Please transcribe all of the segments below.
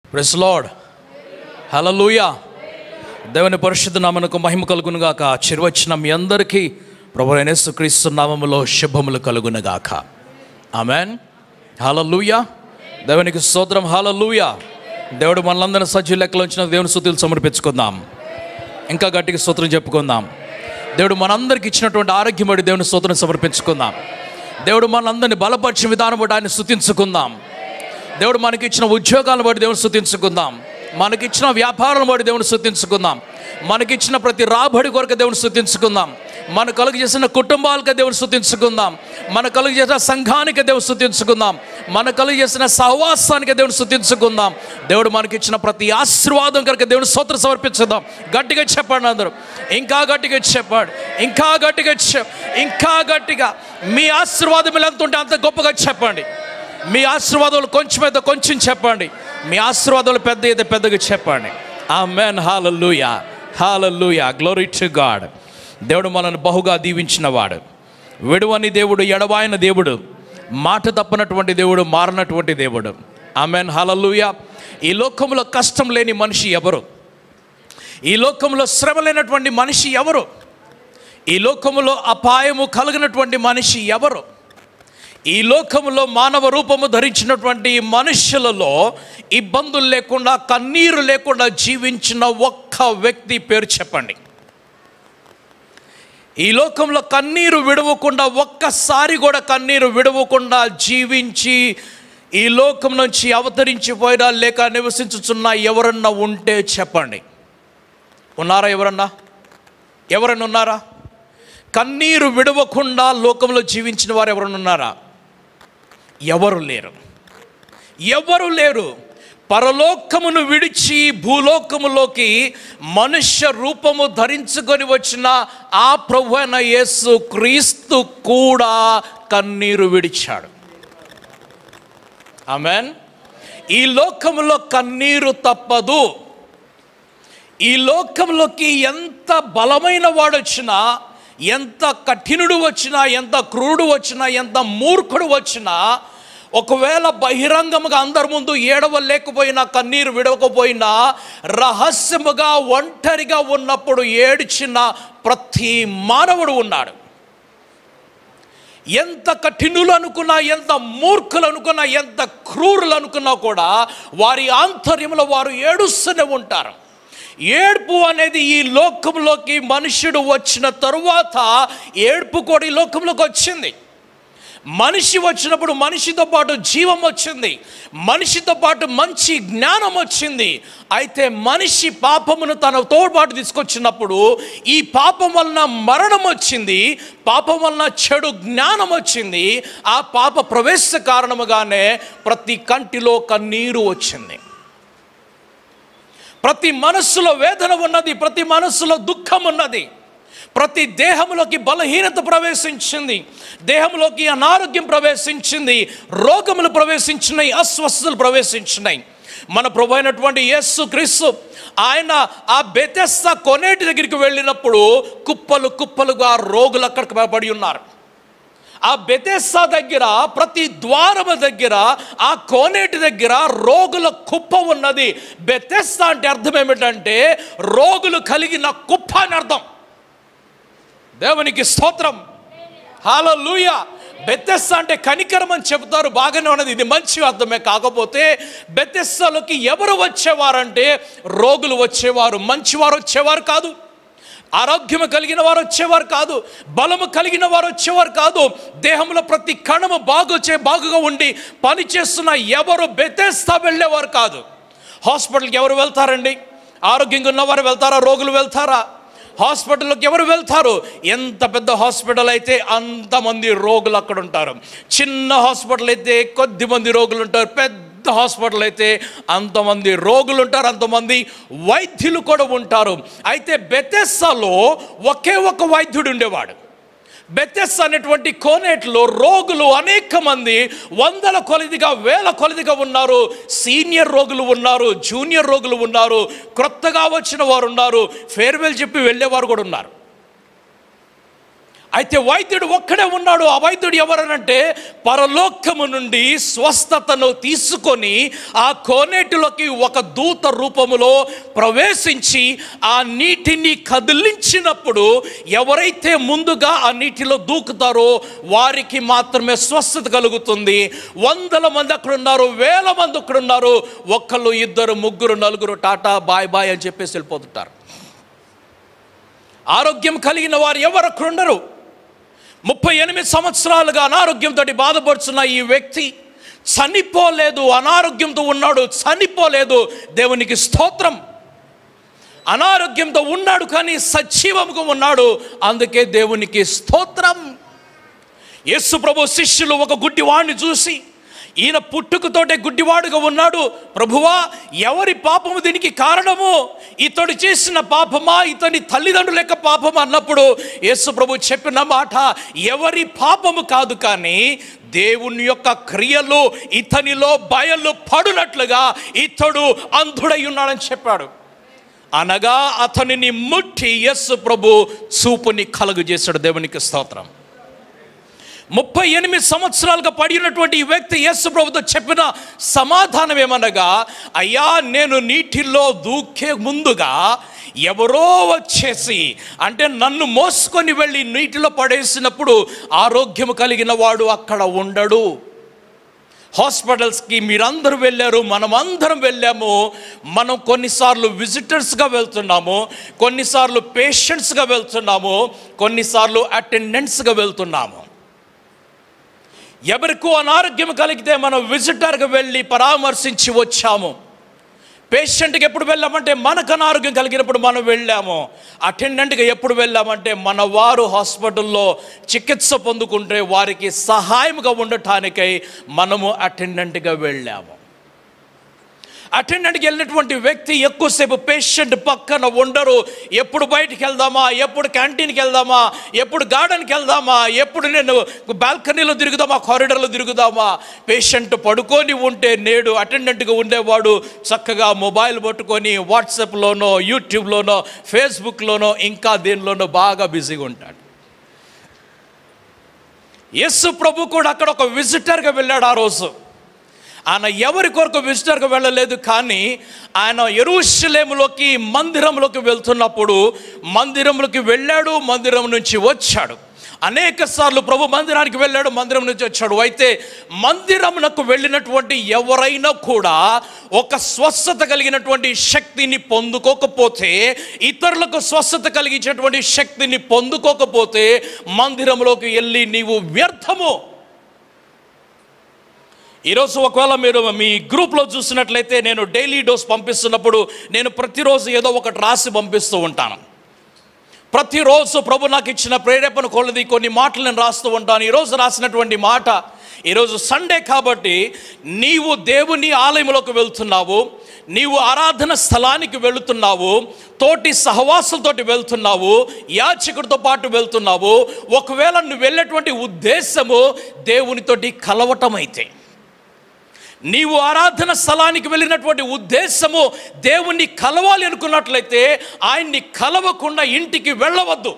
Press lord హలలుయా దేవుని పరిశుద్ధ నామనకు మహిమ కలుగునుగాక చిరువచ్చిన మీ అందరికీ ప్రభు క్రీస్తు నామములో శుభములు కలుగునుగాక ఆమెన్ హలలుయా దేవునికి స్తోత్రం హలలుయా దేవుడు మనలందరినీ సజ్జు లెక్కలోంచిన దేవుని స్థుతులు సమర్పించుకుందాం ఇంకా గట్టిగా స్తోత్రం చెప్పుకుందాం దేవుడు మనందరికి ఇచ్చినటువంటి ఆరోగ్యం బట్టి దేవుని స్తోత్రం సమర్పించుకుందాం దేవుడు మనందరిని బలపరిచిన విధానం బట్టి ఆయన స్థుతించుకుందాం దేవుడు మనకి ఇచ్చిన ఉద్యోగాలను బట్టి దేవుని స్థుతించుకుందాం మనకిచ్చిన వ్యాపారాలను బట్టి దేవుని స్థుతించుకుందాం మనకిచ్చిన ప్రతి రాబడి కొరకు దేవుని స్థుతించుకుందాం మన కలుగు చేసిన కుటుంబాలకు దేవుని స్థుతించుకుందాం మన కలుగు చేసిన సంఘానికి దేవుని స్థుతించుకుందాం మన కలుగు చేసిన సహవాసానికి దేవుని స్థుతించుకుందాం దేవుడు మనకిచ్చిన ప్రతి ఆశీర్వాదం కనుక దేవుని స్తోత్రం సమర్పించుదాం గట్టిగా చెప్పండి అందరూ ఇంకా గట్టిగా చెప్పండి ఇంకా గట్టిగా చెప్ ఇంకా గట్టిగా మీ ఆశీర్వాదం ఎంత ఉంటే అంత గొప్పగా చెప్పండి మీ ఆశీర్వాదాలు కొంచెం అయితే కొంచెం చెప్పండి మీ ఆశీర్వాదాలు పెద్ద అయితే పెద్దగా చెప్పండి amen hallelujah hallelujah glory to God దేవుడు మనల్ని బహుగా దీవించిన వాడు విడువని దేవుడు ఎడవాయిన దేవుడు మాట తప్పనటువంటి దేవుడు మారినటువంటి దేవుడు ఆమెన్ హాలూయా ఈ లోకంలో కష్టం లేని మనిషి ఎవరు ఈ లోకంలో శ్రమ లేనటువంటి మనిషి ఎవరు ఈ లోకములో అపాయము కలిగినటువంటి మనిషి ఎవరు ఈ లోకములో మానవ రూపము ధరించినటువంటి మనుష్యులలో ఇబ్బందులు లేకుండా కన్నీరు లేకుండా జీవించిన ఒక్క వ్యక్తి పేరు చెప్పండి ఈ లోకంలో కన్నీరు విడవకుండా ఒక్కసారి కూడా కన్నీరు విడవకుండా జీవించి ఈ లోకం నుంచి అవతరించిపోయినా లేక నివసించుచున్న ఎవరన్నా ఉంటే చెప్పండి ఉన్నారా ఎవరన్నా ఎవరన్నా ఉన్నారా కన్నీరు విడవకుండా లోకంలో జీవించిన వారు ఎవరన్నా ఉన్నారా ఎవరు లేరు ఎవరు లేరు పరలోకమును విడిచి భూలోకములోకి మనుష్య రూపము ధరించుకొని వచ్చిన ఆ ప్రభు అయిన యేసు క్రీస్తు కూడా కన్నీరు విడిచాడు ఆమెన్ ఈ లోకములో కన్నీరు తప్పదు ఈ లోకంలోకి ఎంత బలమైన వాడు వచ్చినా ఎంత కఠినుడు వచ్చినా ఎంత క్రూరుడు వచ్చినా ఎంత మూర్ఖుడు వచ్చినా ఒకవేళ బహిరంగముగా అందరి ముందు ఏడవలేకపోయినా కన్నీరు విడవకపోయినా రహస్యముగా ఒంటరిగా ఉన్నప్పుడు ఏడ్చిన ప్రతి మానవుడు ఉన్నాడు ఎంత కఠినులు అనుకున్నా ఎంత మూర్ఖులు అనుకున్నా ఎంత క్రూరులు అనుకున్నా కూడా వారి ఆంతర్యంలో వారు ఏడుస్తూనే ఉంటారు ఏడ్పు అనేది ఈ లోకంలోకి మనుషుడు వచ్చిన తరువాత ఏడ్పు కూడా ఈ లోకంలోకి వచ్చింది మనిషి వచ్చినప్పుడు మనిషితో పాటు జీవం వచ్చింది మనిషితో పాటు మంచి జ్ఞానం వచ్చింది అయితే మనిషి పాపమును తనతో పాటు తీసుకొచ్చినప్పుడు ఈ పాపం వలన మరణం వచ్చింది పాపం వలన చెడు జ్ఞానం వచ్చింది ఆ పాప ప్రవేశ కారణముగానే ప్రతి కంటిలో కన్నీరు వచ్చింది ప్రతి మనస్సులో వేదన ఉన్నది ప్రతి మనస్సులో దుఃఖం ఉన్నది ప్రతి దేహంలోకి బలహీనత ప్రవేశించింది దేహంలోకి అనారోగ్యం ప్రవేశించింది రోగములు ప్రవేశించినాయి అస్వస్థతలు ప్రవేశించినాయి మన ప్రభు అయినటువంటి యేసు క్రీస్తు ఆయన ఆ బెతెస్త కొనేటి దగ్గరికి వెళ్ళినప్పుడు కుప్పలు కుప్పలుగా రోగులు అక్కడ పడి ఉన్నారు ఆ బెతెస్సా దగ్గర ప్రతి ద్వారము దగ్గర ఆ కోనేటి దగ్గర రోగుల కుప్ప ఉన్నది బెతెస్సా అంటే అర్థం ఏమిటంటే రోగులు కలిగిన కుప్ప అని అర్థం దేవునికి స్తోత్రం హాలూయ బెత్తెస్స అంటే కనికరం అని చెబుతారు బాగానే ఉన్నది ఇది మంచి అర్థమే కాకపోతే బెత్తెస్సలోకి ఎవరు వచ్చేవారంటే రోగులు వచ్చేవారు మంచివారు వచ్చేవారు కాదు ఆరోగ్యము కలిగిన వారు వచ్చేవారు కాదు బలము కలిగిన వారు వచ్చేవారు కాదు దేహంలో ప్రతి కణము బాగొచ్చే బాగుగా ఉండి పని చేస్తున్న ఎవరు బెతేస్తా వెళ్ళేవారు కాదు హాస్పిటల్కి ఎవరు వెళ్తారండి ఆరోగ్యంగా ఉన్నవారు వెళ్తారా రోగులు వెళ్తారా హాస్పిటల్లోకి ఎవరు వెళ్తారు ఎంత పెద్ద హాస్పిటల్ అయితే అంతమంది రోగులు అక్కడ ఉంటారు చిన్న హాస్పిటల్ అయితే కొద్ది మంది రోగులు ఉంటారు పెద్ద హాస్పిటల్ అయితే అంతమంది రోగులు ఉంటారు అంతమంది వైద్యులు కూడా ఉంటారు అయితే బెతెస్సాలో ఒకే ఒక వైద్యుడు ఉండేవాడు బెతెస్ అనేటువంటి కోనేట్లో రోగులు అనేక మంది వందల కొలదిగా వేల కొలదిగా ఉన్నారు సీనియర్ రోగులు ఉన్నారు జూనియర్ రోగులు ఉన్నారు క్రొత్తగా వచ్చిన వారు ఉన్నారు ఫేర్వెల్ చెప్పి వెళ్ళేవారు కూడా ఉన్నారు అయితే వైద్యుడు ఒక్కడే ఉన్నాడు ఆ వైద్యుడు ఎవరనంటే పరలోకము నుండి స్వస్థతను తీసుకొని ఆ కోనేటిలోకి ఒక దూత రూపములో ప్రవేశించి ఆ నీటిని కదిలించినప్పుడు ఎవరైతే ముందుగా ఆ నీటిలో దూకుతారో వారికి మాత్రమే స్వస్థత కలుగుతుంది వందల మంది అక్కడ ఉన్నారు వేల మంది అక్కడ ఉన్నారు ఒక్కళ్ళు ఇద్దరు ముగ్గురు నలుగురు టాటా బాయ్ బాయ్ అని చెప్పేసి వెళ్ళిపోతుంటారు ఆరోగ్యం కలిగిన వారు ఎవరు అక్కడ ఉండరు ముప్పై ఎనిమిది సంవత్సరాలుగా అనారోగ్యంతో బాధపడుతున్న ఈ వ్యక్తి చనిపోలేదు అనారోగ్యంతో ఉన్నాడు చనిపోలేదు దేవునికి స్తోత్రం అనారోగ్యంతో ఉన్నాడు కానీ సజీవముగా ఉన్నాడు అందుకే దేవునికి స్తోత్రం యేసు ప్రభు శిష్యులు ఒక గుడ్డివాడిని చూసి ఈయన పుట్టుకతోటే గుడ్డివాడుగా ఉన్నాడు ప్రభువా ఎవరి పాపము దీనికి కారణము ఇతడు చేసిన పాపమా ఇతని తల్లిదండ్రుల యొక్క పాపం అన్నప్పుడు యేసు ప్రభు చెప్పిన మాట ఎవరి పాపము కాదు కానీ దేవుని యొక్క క్రియలు ఇతనిలో బయలు పడునట్లుగా ఇతడు అంధుడై ఉన్నాడని చెప్పాడు అనగా అతనిని ముట్టి యస్సు ప్రభు చూపుని కలుగు చేశాడు దేవునికి స్తోత్రం ముప్పై ఎనిమిది సంవత్సరాలుగా పడినటువంటి ఈ వ్యక్తి యేసు ప్రభుతో చెప్పిన సమాధానం ఏమనగా అయ్యా నేను నీటిలో దూకే ముందుగా ఎవరో వచ్చేసి అంటే నన్ను మోసుకొని వెళ్ళి నీటిలో పడేసినప్పుడు ఆరోగ్యం కలిగిన వాడు అక్కడ ఉండడు హాస్పిటల్స్కి మీరందరూ వెళ్ళారు మనం అందరం వెళ్ళాము మనం కొన్నిసార్లు విజిటర్స్గా వెళ్తున్నాము కొన్నిసార్లు పేషెంట్స్గా వెళ్తున్నాము కొన్నిసార్లు అటెండెంట్స్గా వెళ్తున్నాము ఎవరికో అనారోగ్యం కలిగితే మనం విజిటర్గా వెళ్ళి పరామర్శించి వచ్చాము పేషెంట్కి ఎప్పుడు వెళ్ళామంటే మనకు అనారోగ్యం కలిగినప్పుడు మనం వెళ్ళాము అటెండెంట్గా ఎప్పుడు వెళ్ళామంటే మన వారు హాస్పిటల్లో చికిత్స పొందుకుంటే వారికి సహాయంగా ఉండటానికై మనము అటెండెంట్గా వెళ్ళాము అటెండెంట్కి వెళ్ళినటువంటి వ్యక్తి ఎక్కువసేపు పేషెంట్ పక్కన ఉండరు ఎప్పుడు బయటికి వెళ్దామా ఎప్పుడు క్యాంటీన్కి వెళ్దామా ఎప్పుడు గార్డెన్కి వెళ్దామా ఎప్పుడు నేను బాల్కనీలో తిరుగుదామా కారిడార్లో తిరుగుదామా పేషెంట్ పడుకొని ఉంటే నేడు అటెండెంట్గా ఉండేవాడు చక్కగా మొబైల్ పట్టుకొని వాట్సాప్లోనో యూట్యూబ్లోనో ఫేస్బుక్లోనో ఇంకా దేనిలోనో బాగా బిజీగా ఉంటాడు యేసు ప్రభు కూడా అక్కడ ఒక విజిటర్గా వెళ్ళాడు ఆ రోజు ఆయన ఎవరి కొరకు విజిటర్గా వెళ్ళలేదు కానీ ఆయన ఎరుషలేములోకి మందిరంలోకి వెళ్తున్నప్పుడు మందిరంలోకి వెళ్ళాడు మందిరం నుంచి వచ్చాడు అనేక సార్లు ప్రభు మందిరానికి వెళ్ళాడు మందిరం నుంచి వచ్చాడు అయితే మందిరమునకు వెళ్ళినటువంటి ఎవరైనా కూడా ఒక స్వస్థత కలిగినటువంటి శక్తిని పొందుకోకపోతే ఇతరులకు స్వస్థత కలిగించేటువంటి శక్తిని పొందుకోకపోతే మందిరంలోకి వెళ్ళి నీవు వ్యర్థము ఈరోజు ఒకవేళ మీరు మీ గ్రూప్లో చూసినట్లయితే నేను డైలీ డోస్ పంపిస్తున్నప్పుడు నేను ప్రతిరోజు ఏదో ఒకటి రాసి పంపిస్తూ ఉంటాను ప్రతిరోజు ప్రభు నాకు ఇచ్చిన ప్రేరేపణ కొలది కొన్ని మాటలు నేను రాస్తూ ఉంటాను ఈరోజు రాసినటువంటి మాట ఈరోజు సండే కాబట్టి నీవు దేవుని ఆలయంలోకి వెళ్తున్నావు నీవు ఆరాధన స్థలానికి వెళుతున్నావు తోటి సహవాసులతోటి వెళ్తున్నావు యాచకుడితో పాటు వెళ్తున్నావు ఒకవేళ నువ్వు వెళ్ళేటువంటి ఉద్దేశము దేవునితోటి కలవటం అయితే నీవు ఆరాధన స్థలానికి వెళ్ళినటువంటి ఉద్దేశము దేవుణ్ణి కలవాలి అనుకున్నట్లయితే ఆయన్ని కలవకుండా ఇంటికి వెళ్ళవద్దు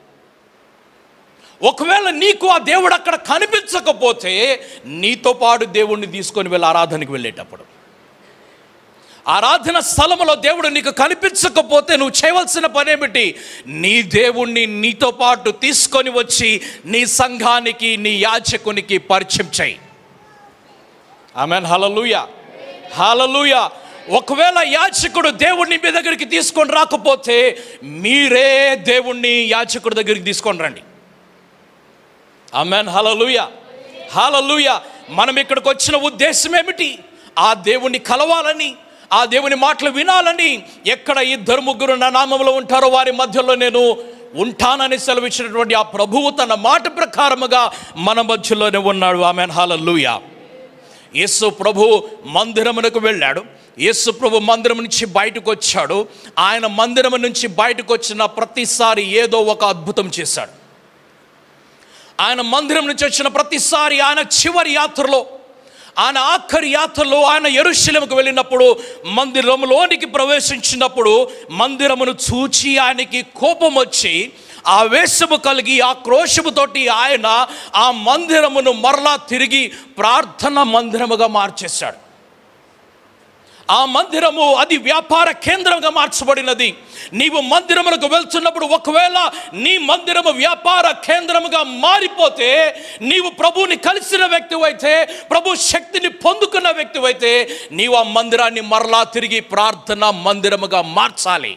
ఒకవేళ నీకు ఆ దేవుడు అక్కడ కనిపించకపోతే నీతో పాటు దేవుణ్ణి తీసుకొని వెళ్ళి ఆరాధనకి వెళ్ళేటప్పుడు ఆరాధన స్థలములో దేవుడు నీకు కనిపించకపోతే నువ్వు చేయవలసిన పనేమిటి నీ దేవుణ్ణి నీతో పాటు తీసుకొని వచ్చి నీ సంఘానికి నీ యాచకునికి పరిచయం చేయి ఆమెన్ హలలుయ హలలుయ ఒకవేళ యాచకుడు దేవుణ్ణి మీ దగ్గరికి తీసుకొని రాకపోతే మీరే దేవుణ్ణి యాచకుడి దగ్గరికి తీసుకొని రండి ఆమెన్ హలలుయ హలలుయ మనం ఇక్కడికి వచ్చిన ఉద్దేశం ఏమిటి ఆ దేవుణ్ణి కలవాలని ఆ దేవుని మాటలు వినాలని ఎక్కడ ఇద్దరు ముగ్గురు నా నామంలో ఉంటారో వారి మధ్యలో నేను ఉంటానని సెలవిచ్చినటువంటి ఆ ప్రభువు తన మాట ప్రకారముగా మన మధ్యలోనే ఉన్నాడు ఆమెన్ హలలుయా యేసు ప్రభు మందిరమునకు వెళ్ళాడు యేసు ప్రభు మందిరం నుంచి బయటకు వచ్చాడు ఆయన మందిరం నుంచి బయటకు వచ్చిన ప్రతిసారి ఏదో ఒక అద్భుతం చేశాడు ఆయన మందిరం నుంచి వచ్చిన ప్రతిసారి ఆయన చివరి యాత్రలో ఆయన ఆఖరి యాత్రలో ఆయన ఎరుశలేముకు వెళ్ళినప్పుడు మందిరంలోనికి ప్రవేశించినప్పుడు మందిరమును చూచి ఆయనకి కోపం వచ్చి ఆవేశము కలిగి ఆ క్రోషముతోటి ఆయన ఆ మందిరమును మరలా తిరిగి ప్రార్థన మందిరముగా మార్చేశాడు ఆ మందిరము అది వ్యాపార కేంద్రంగా మార్చబడినది నీవు మందిరములకు వెళ్తున్నప్పుడు ఒకవేళ నీ మందిరము వ్యాపార కేంద్రముగా మారిపోతే నీవు ప్రభువుని కలిసిన వ్యక్తివైతే ప్రభు శక్తిని పొందుకున్న వ్యక్తివైతే నీవు ఆ మందిరాన్ని మరలా తిరిగి ప్రార్థన మందిరముగా మార్చాలి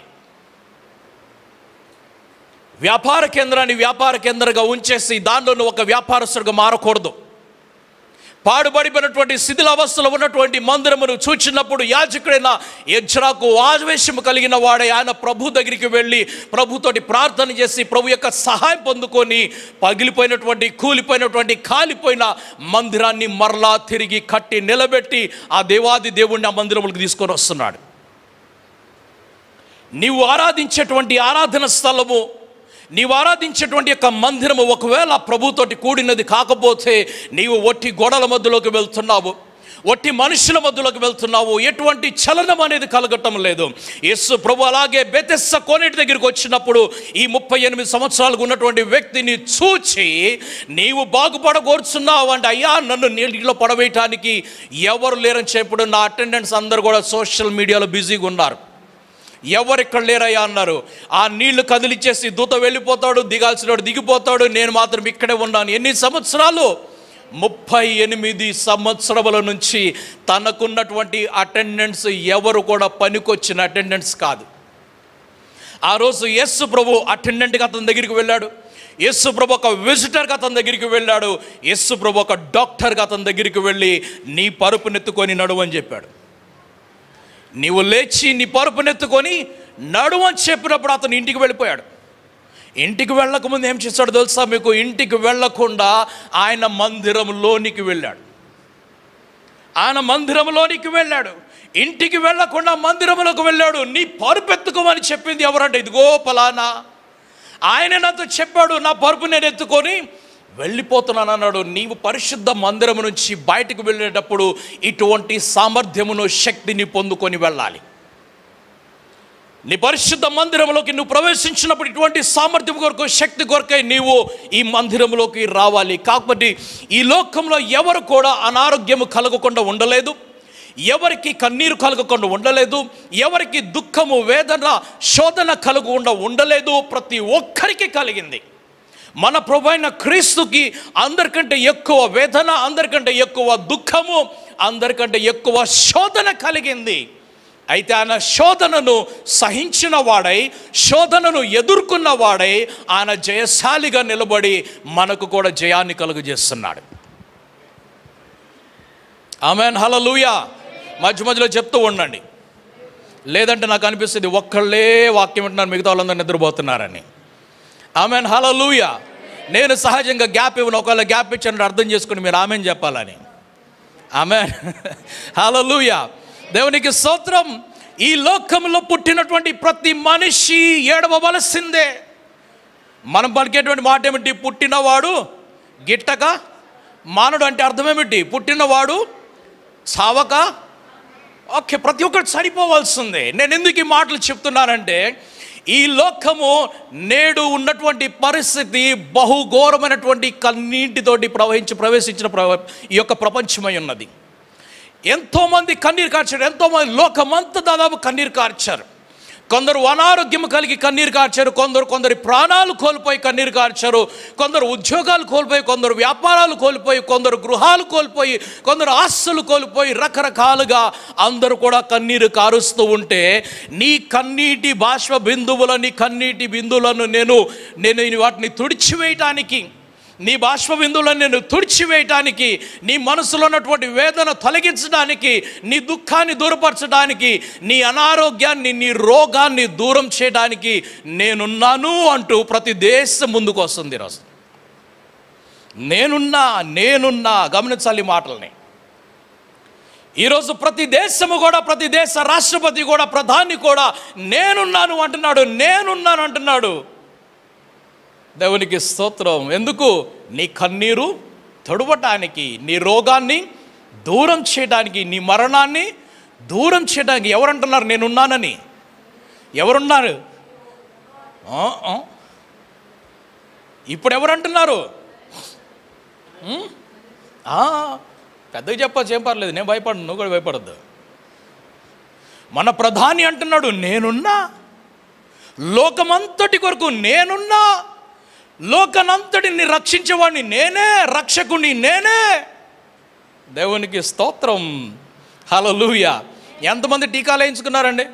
వ్యాపార కేంద్రాన్ని వ్యాపార కేంద్రంగా ఉంచేసి దానిలో నువ్వు ఒక వ్యాపారస్తుడిగా మారకూడదు పాడుబడిపోయినటువంటి శిథిలావస్థలో ఉన్నటువంటి మందిరమును చూచినప్పుడు యాజకుడైన యజ్రాకు ఆవేశము కలిగిన వాడే ఆయన ప్రభు దగ్గరికి వెళ్ళి ప్రభుతోటి ప్రార్థన చేసి ప్రభు యొక్క సహాయం పొందుకొని పగిలిపోయినటువంటి కూలిపోయినటువంటి కాలిపోయిన మందిరాన్ని మరలా తిరిగి కట్టి నిలబెట్టి ఆ దేవాది దేవుణ్ణి ఆ మందిరములకు తీసుకొని వస్తున్నాడు నీవు ఆరాధించేటువంటి ఆరాధన స్థలము నీవు ఆరాధించేటువంటి యొక్క మందిరము ఒకవేళ ప్రభుతోటి కూడినది కాకపోతే నీవు ఒట్టి గోడల మధ్యలోకి వెళ్తున్నావు ఒట్టి మనుషుల మధ్యలోకి వెళ్తున్నావు ఎటువంటి చలనం అనేది కలగటం లేదు యేసు ప్రభు అలాగే బెతెస్స కోనేటి దగ్గరికి వచ్చినప్పుడు ఈ ముప్పై ఎనిమిది సంవత్సరాలకు ఉన్నటువంటి వ్యక్తిని చూచి నీవు బాగుపడగోరుచున్నావు అంటే అయ్యా నన్ను నీటిలో పడవేయటానికి ఎవరు లేరని చెప్పడం నా అటెండెన్స్ అందరు కూడా సోషల్ మీడియాలో బిజీగా ఉన్నారు ఎవరు ఇక్కడ లేరయ్యా అన్నారు ఆ నీళ్లు కదిలిచ్చేసి దూత వెళ్ళిపోతాడు దిగాల్సినవాడు దిగిపోతాడు నేను మాత్రం ఇక్కడే ఉన్నాను ఎన్ని సంవత్సరాలు ముప్పై ఎనిమిది సంవత్సరముల నుంచి తనకున్నటువంటి అటెండెన్స్ ఎవరు కూడా పనికొచ్చిన అటెండెన్స్ కాదు ఆ రోజు యస్సు ప్రభు అటెండెంట్గా అతని దగ్గరికి వెళ్ళాడు యస్సు ప్రభు ఒక విజిటర్గా అతని దగ్గరికి వెళ్ళాడు యస్సు ప్రభు ఒక డాక్టర్గా అతని దగ్గరికి వెళ్ళి నీ పరుపునెత్తుకొని నడువు అని చెప్పాడు నీవు లేచి నీ పరుపునెత్తుకొని నడువు అని చెప్పినప్పుడు అతను ఇంటికి వెళ్ళిపోయాడు ఇంటికి వెళ్ళకముందు ఏం చేశాడు తెలుసా మీకు ఇంటికి వెళ్ళకుండా ఆయన మందిరంలోనికి వెళ్ళాడు ఆయన మందిరంలోనికి వెళ్ళాడు ఇంటికి వెళ్ళకుండా మందిరంలోకి వెళ్ళాడు నీ పరుపెత్తుకోమని చెప్పింది ఎవరంటే ఇదిగో పలానా ఆయన నాతో చెప్పాడు నా పరుపు నేను ఎత్తుకొని వెళ్ళిపోతున్నాను అన్నాడు నీవు పరిశుద్ధ మందిరం నుంచి బయటకు వెళ్ళేటప్పుడు ఇటువంటి సామర్థ్యమును శక్తిని పొందుకొని వెళ్ళాలి నీ పరిశుద్ధ మందిరంలోకి నువ్వు ప్రవేశించినప్పుడు ఇటువంటి సామర్థ్యం కొరకు శక్తి కొరకై నీవు ఈ మందిరంలోకి రావాలి కాకపోతే ఈ లోకంలో ఎవరు కూడా అనారోగ్యము కలగకుండా ఉండలేదు ఎవరికి కన్నీరు కలగకుండా ఉండలేదు ఎవరికి దుఃఖము వేదన శోధన కలగకుండా ఉండలేదు ప్రతి ఒక్కరికి కలిగింది మన ప్రభు అయిన క్రీస్తుకి అందరికంటే ఎక్కువ వేదన అందరికంటే ఎక్కువ దుఃఖము అందరికంటే ఎక్కువ శోధన కలిగింది అయితే ఆయన శోధనను సహించిన వాడై శోధనను ఎదుర్కొన్న వాడై ఆయన జయశాలిగా నిలబడి మనకు కూడా జయాన్ని కలుగజేస్తున్నాడు ఆమెన్ హలలుయా మధ్య మధ్యలో చెప్తూ ఉండండి లేదంటే నాకు అనిపిస్తుంది ఒక్కళ్ళే వాక్యం వింటున్నారు మిగతా వాళ్ళందరూ నిద్రపోతున్నారని ఆమెన్ హలలుయ నేను సహజంగా గ్యాప్ ఇవ్వను ఒకవేళ గ్యాప్ ఇచ్చాను అర్థం చేసుకుని మీరు ఆమెన్ చెప్పాలని ఆమెన్ హలలుయ దేవునికి స్తోత్రం ఈ లోకంలో పుట్టినటువంటి ప్రతి మనిషి ఏడవవలసిందే మనం పలికేటువంటి మాట ఏమిటి పుట్టినవాడు గిట్టక మానడు అంటే అర్థం ఏమిటి పుట్టినవాడు చావక ఓకే ప్రతి ఒక్కరు చనిపోవాల్సిందే నేను ఎందుకు ఈ మాటలు చెప్తున్నానంటే ఈ లోకము నేడు ఉన్నటువంటి పరిస్థితి బహుఘోరమైనటువంటి కన్నీటితోటి ప్రవహించి ప్రవేశించిన ప్ర- ఈ యొక్క ప్రపంచమై ఉన్నది ఎంతోమంది కన్నీరు కార్చారు ఎంతోమంది లోకమంతా దాదాపు కన్నీరు కార్చారు కొందరు అనారోగ్యం కలిగి కన్నీరు కార్చారు కొందరు కొందరి ప్రాణాలు కోల్పోయి కన్నీరు కార్చారు కొందరు ఉద్యోగాలు కోల్పోయి కొందరు వ్యాపారాలు కోల్పోయి కొందరు గృహాలు కోల్పోయి కొందరు ఆస్తులు కోల్పోయి రకరకాలుగా అందరూ కూడా కన్నీరు కారుస్తూ ఉంటే నీ కన్నీటి బాష్ప బిందువులని కన్నీటి బిందువులను నేను నేను వాటిని తుడిచివేయటానికి నీ బాష్ప బిందువులను నేను తుడిచివేయటానికి నీ మనసులో ఉన్నటువంటి వేదన తొలగించడానికి నీ దుఃఖాన్ని దూరపరచడానికి నీ అనారోగ్యాన్ని నీ రోగాన్ని దూరం చేయడానికి నేనున్నాను అంటూ ప్రతి దేశం ముందుకు వస్తుంది ఈరోజు నేనున్నా నేనున్నా గమనించాలి ఈ మాటల్ని ఈరోజు ప్రతి దేశము కూడా ప్రతి దేశ రాష్ట్రపతి కూడా ప్రధాని కూడా నేనున్నాను అంటున్నాడు నేనున్నాను అంటున్నాడు దేవునికి స్తోత్రం ఎందుకు నీ కన్నీరు తొడవటానికి నీ రోగాన్ని దూరం చేయడానికి నీ మరణాన్ని దూరం చేయడానికి ఎవరంటున్నారు నేనున్నానని ఎవరున్నారు ఆ, ఆ. ఇప్పుడు ఎవరు అంటున్నారు ఉమ్? ఆ, పెద్దగా చెప్పచ్చు ఏం పర్లేదు నేను భయపడను నువ్వు కూడా భయపడద్దు మన ప్రధాని అంటున్నాడు నేనున్నా లోకమంతటి కొరకు నేనున్నా లోకనంతటిని రక్షించేవాడిని నేనే రక్షకుని నేనే దేవునికి స్తోత్రం హల్లెలూయా ఎంతమంది టీకాలు వేయించుకున్నారండి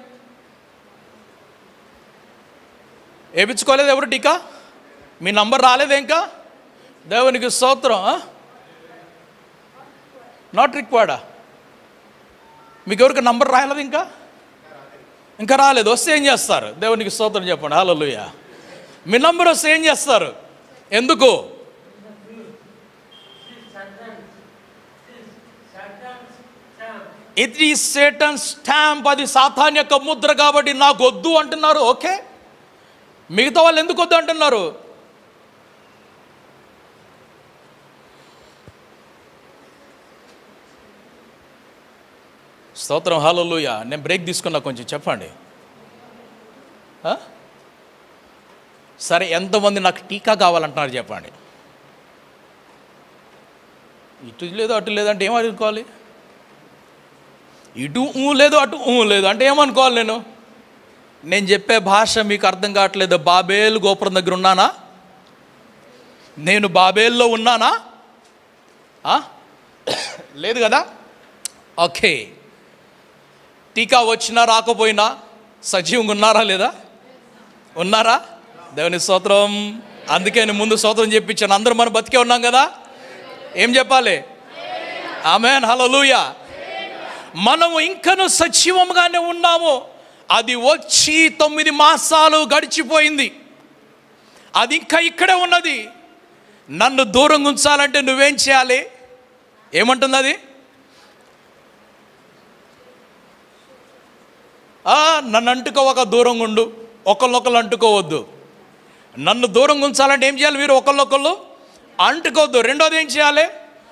వేయించుకోలేదు ఎవరు టీకా మీ నంబర్ రాలేదు ఇంకా దేవునికి స్తోత్రం నాట్ రిక్వైర్డా మీకు ఎవరికి నంబర్ రాయలేదు ఇంకా ఇంకా రాలేదు వస్తే ఏం చేస్తారు దేవునికి స్తోత్రం చెప్పండి హల్లెలూయ మీ నంబర్ వస్తే ఏం చేస్తారు ఎందుకు ఇది సేటన్ స్టాంప్ అది సాతాన్ యొక్క ముద్ర కాబట్టి నాకు వద్దు అంటున్నారు ఓకే మిగతా వాళ్ళు ఎందుకు వద్దు అంటున్నారు స్తోత్రం హాలూయ నేను బ్రేక్ తీసుకున్నా కొంచెం చెప్పండి ఆ? సరే ఎంతమంది నాకు టీకా కావాలంటున్నారు చెప్పండి ఇటు లేదు అటు లేదు అంటే ఏమనుకోవాలి ఇటు ఊ లేదు అటు ఊ లేదు అంటే ఏమనుకోవాలి నేను నేను చెప్పే భాష మీకు అర్థం కావట్లేదు బాబేలు గోపురం దగ్గర ఉన్నానా నేను బాబేల్లో ఉన్నానా ఆ? లేదు కదా ఓకే టీకా వచ్చినా రాకపోయినా సజీవంగా ఉన్నారా లేదా ఉన్నారా దేవుని స్తోత్రం అందుకే నేను ముందు స్తోత్రం చెప్పించాను అందరూ మనం బతికే ఉన్నాం కదా ఏం చెప్పాలి ఆమెన్ హల్లెలూయా మనము ఇంకను సజీవంగానే ఉన్నాము అది వచ్చి తొమ్మిది మాసాలు గడిచిపోయింది అది ఇంకా ఇక్కడే ఉన్నది నన్ను దూరంగా ఉంచాలంటే నువ్వేం చేయాలి ఏమంటుంది అది ఆ, నన్ను అంటుకో ఒక దూరంగా ఉండు ఒకళ్ళొకళ్ళు అంటుకోవద్దు నన్ను దూరంగా ఉంచాలంటే ఏం చేయాలి మీరు ఒకళ్ళొకళ్ళు అంటుకోవద్దు రెండోది ఏం చేయాలి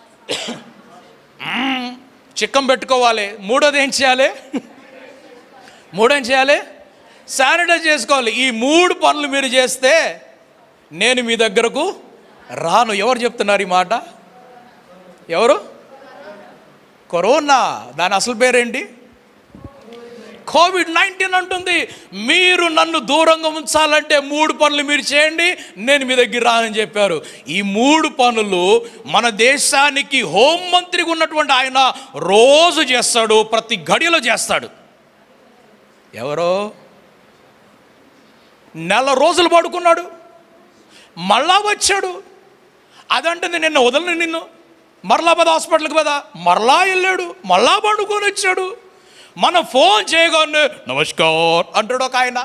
మ్మ్. చిక్కం పెట్టుకోవాలి మూడోది ఏం చేయాలి మూడేం చేయాలి శానిటైజ్ చేసుకోవాలి ఈ మూడు పనులు మీరు చేస్తే నేను మీ దగ్గరకు రాను ఎవరు చెప్తున్నారు ఈ మాట ఎవరు కరోనా దాని అసలు పేరేంటి కోవిడ్ నైన్టీన్ అంటుంది మీరు నన్ను దూరంగా ఉంచాలంటే మూడు పనులు మీరు చేయండి నేను మీ దగ్గర రానని చెప్పారు ఈ మూడు పనులు మన దేశానికి హోంమంత్రిగా ఉన్నటువంటి ఆయన రోజు చేస్తాడు ప్రతి గడిలో చేస్తాడు ఎవరో నెల రోజులు పడుకున్నాడు మళ్ళా వచ్చాడు అదంటుంది నిన్న వదలని నిన్ను మరలా పద హాస్పిటల్కి పద మరలా వెళ్ళాడు మరలా పండుకొని వచ్చాడు మనం ఫోన్ చేయగానే నమస్కార్ అంటాడు ఒక ఆయన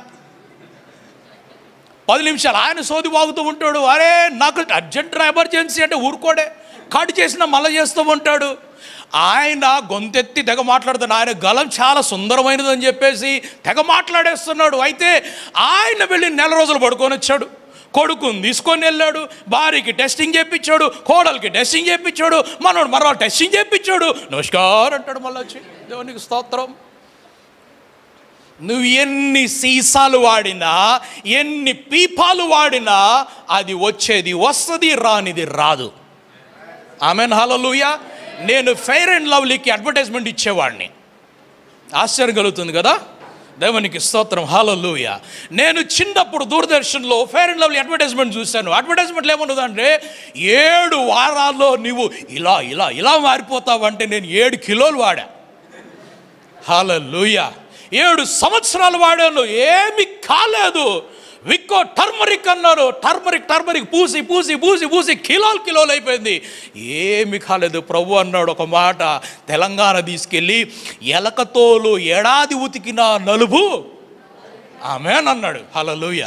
పది నిమిషాలు ఆయన సోది వాగుతూ ఉంటాడు అరే నాకు అర్జెంట్ ఎమర్జెన్సీ అంటే ఊరుకోడే కట్ చేసిన మళ్ళీ చేస్తూ ఉంటాడు ఆయన గొంతెత్తి తెగ మాట్లాడుతున్నాడు ఆయన గలం చాలా సుందరమైనది అని చెప్పేసి తెగ మాట్లాడేస్తున్నాడు అయితే ఆయన వెళ్ళి నెల రోజులు పడుకొని వచ్చాడు కొడుకుని తీసుకొని వెళ్ళాడు భార్యకి టెస్టింగ్ చేయించాడు కోడలికి టెస్టింగ్ చేయించాడు మనోడు మరో టెస్టింగ్ చేయించాడు నమస్కారం అంటాడు మళ్ళీ వచ్చి దేవునికి స్తోత్రం నువ్వు ఎన్ని సీసాలు వాడినా ఎన్ని పీపాలు వాడినా అది వచ్చేది వస్తుంది రానిది రాదు ఆమెన్ హలలుయ నేను ఫెయిర్ అండ్ లవ్లీకి అడ్వర్టైజ్మెంట్ ఇచ్చేవాడిని ఆశ్చర్యం కలుగుతుంది కదా దేవునికి స్తోత్రం హలలుయ నేను చిన్నప్పుడు దూరదర్శన్లో ఫెయిర్ అండ్ లవ్లీ అడ్వర్టైజ్మెంట్ చూశాను అడ్వర్టైజ్మెంట్లు ఏమన్నదంటే ఏడు వారాల్లో నువ్వు ఇలా ఇలా ఇలా మారిపోతావంటే నేను ఏడు కిలోలు వాడా హలలుయ ఏడు సంవత్సరాలు వాడాను ఏమి కాలేదు విక్కో టర్మరిక్ అన్నారు టర్మరిక్ టర్మరిక్ పూసి పూసి పూసి పూసి కిలోలు కిలోలు అయిపోయింది ఏమి కాలేదు ప్రభు అన్నాడు ఒక మాట తెలంగాణ తీసుకెళ్ళి ఎలకతోలు ఏడాది ఉతికిన నలుపు ఆమెన్ అన్నాడు హలలుయ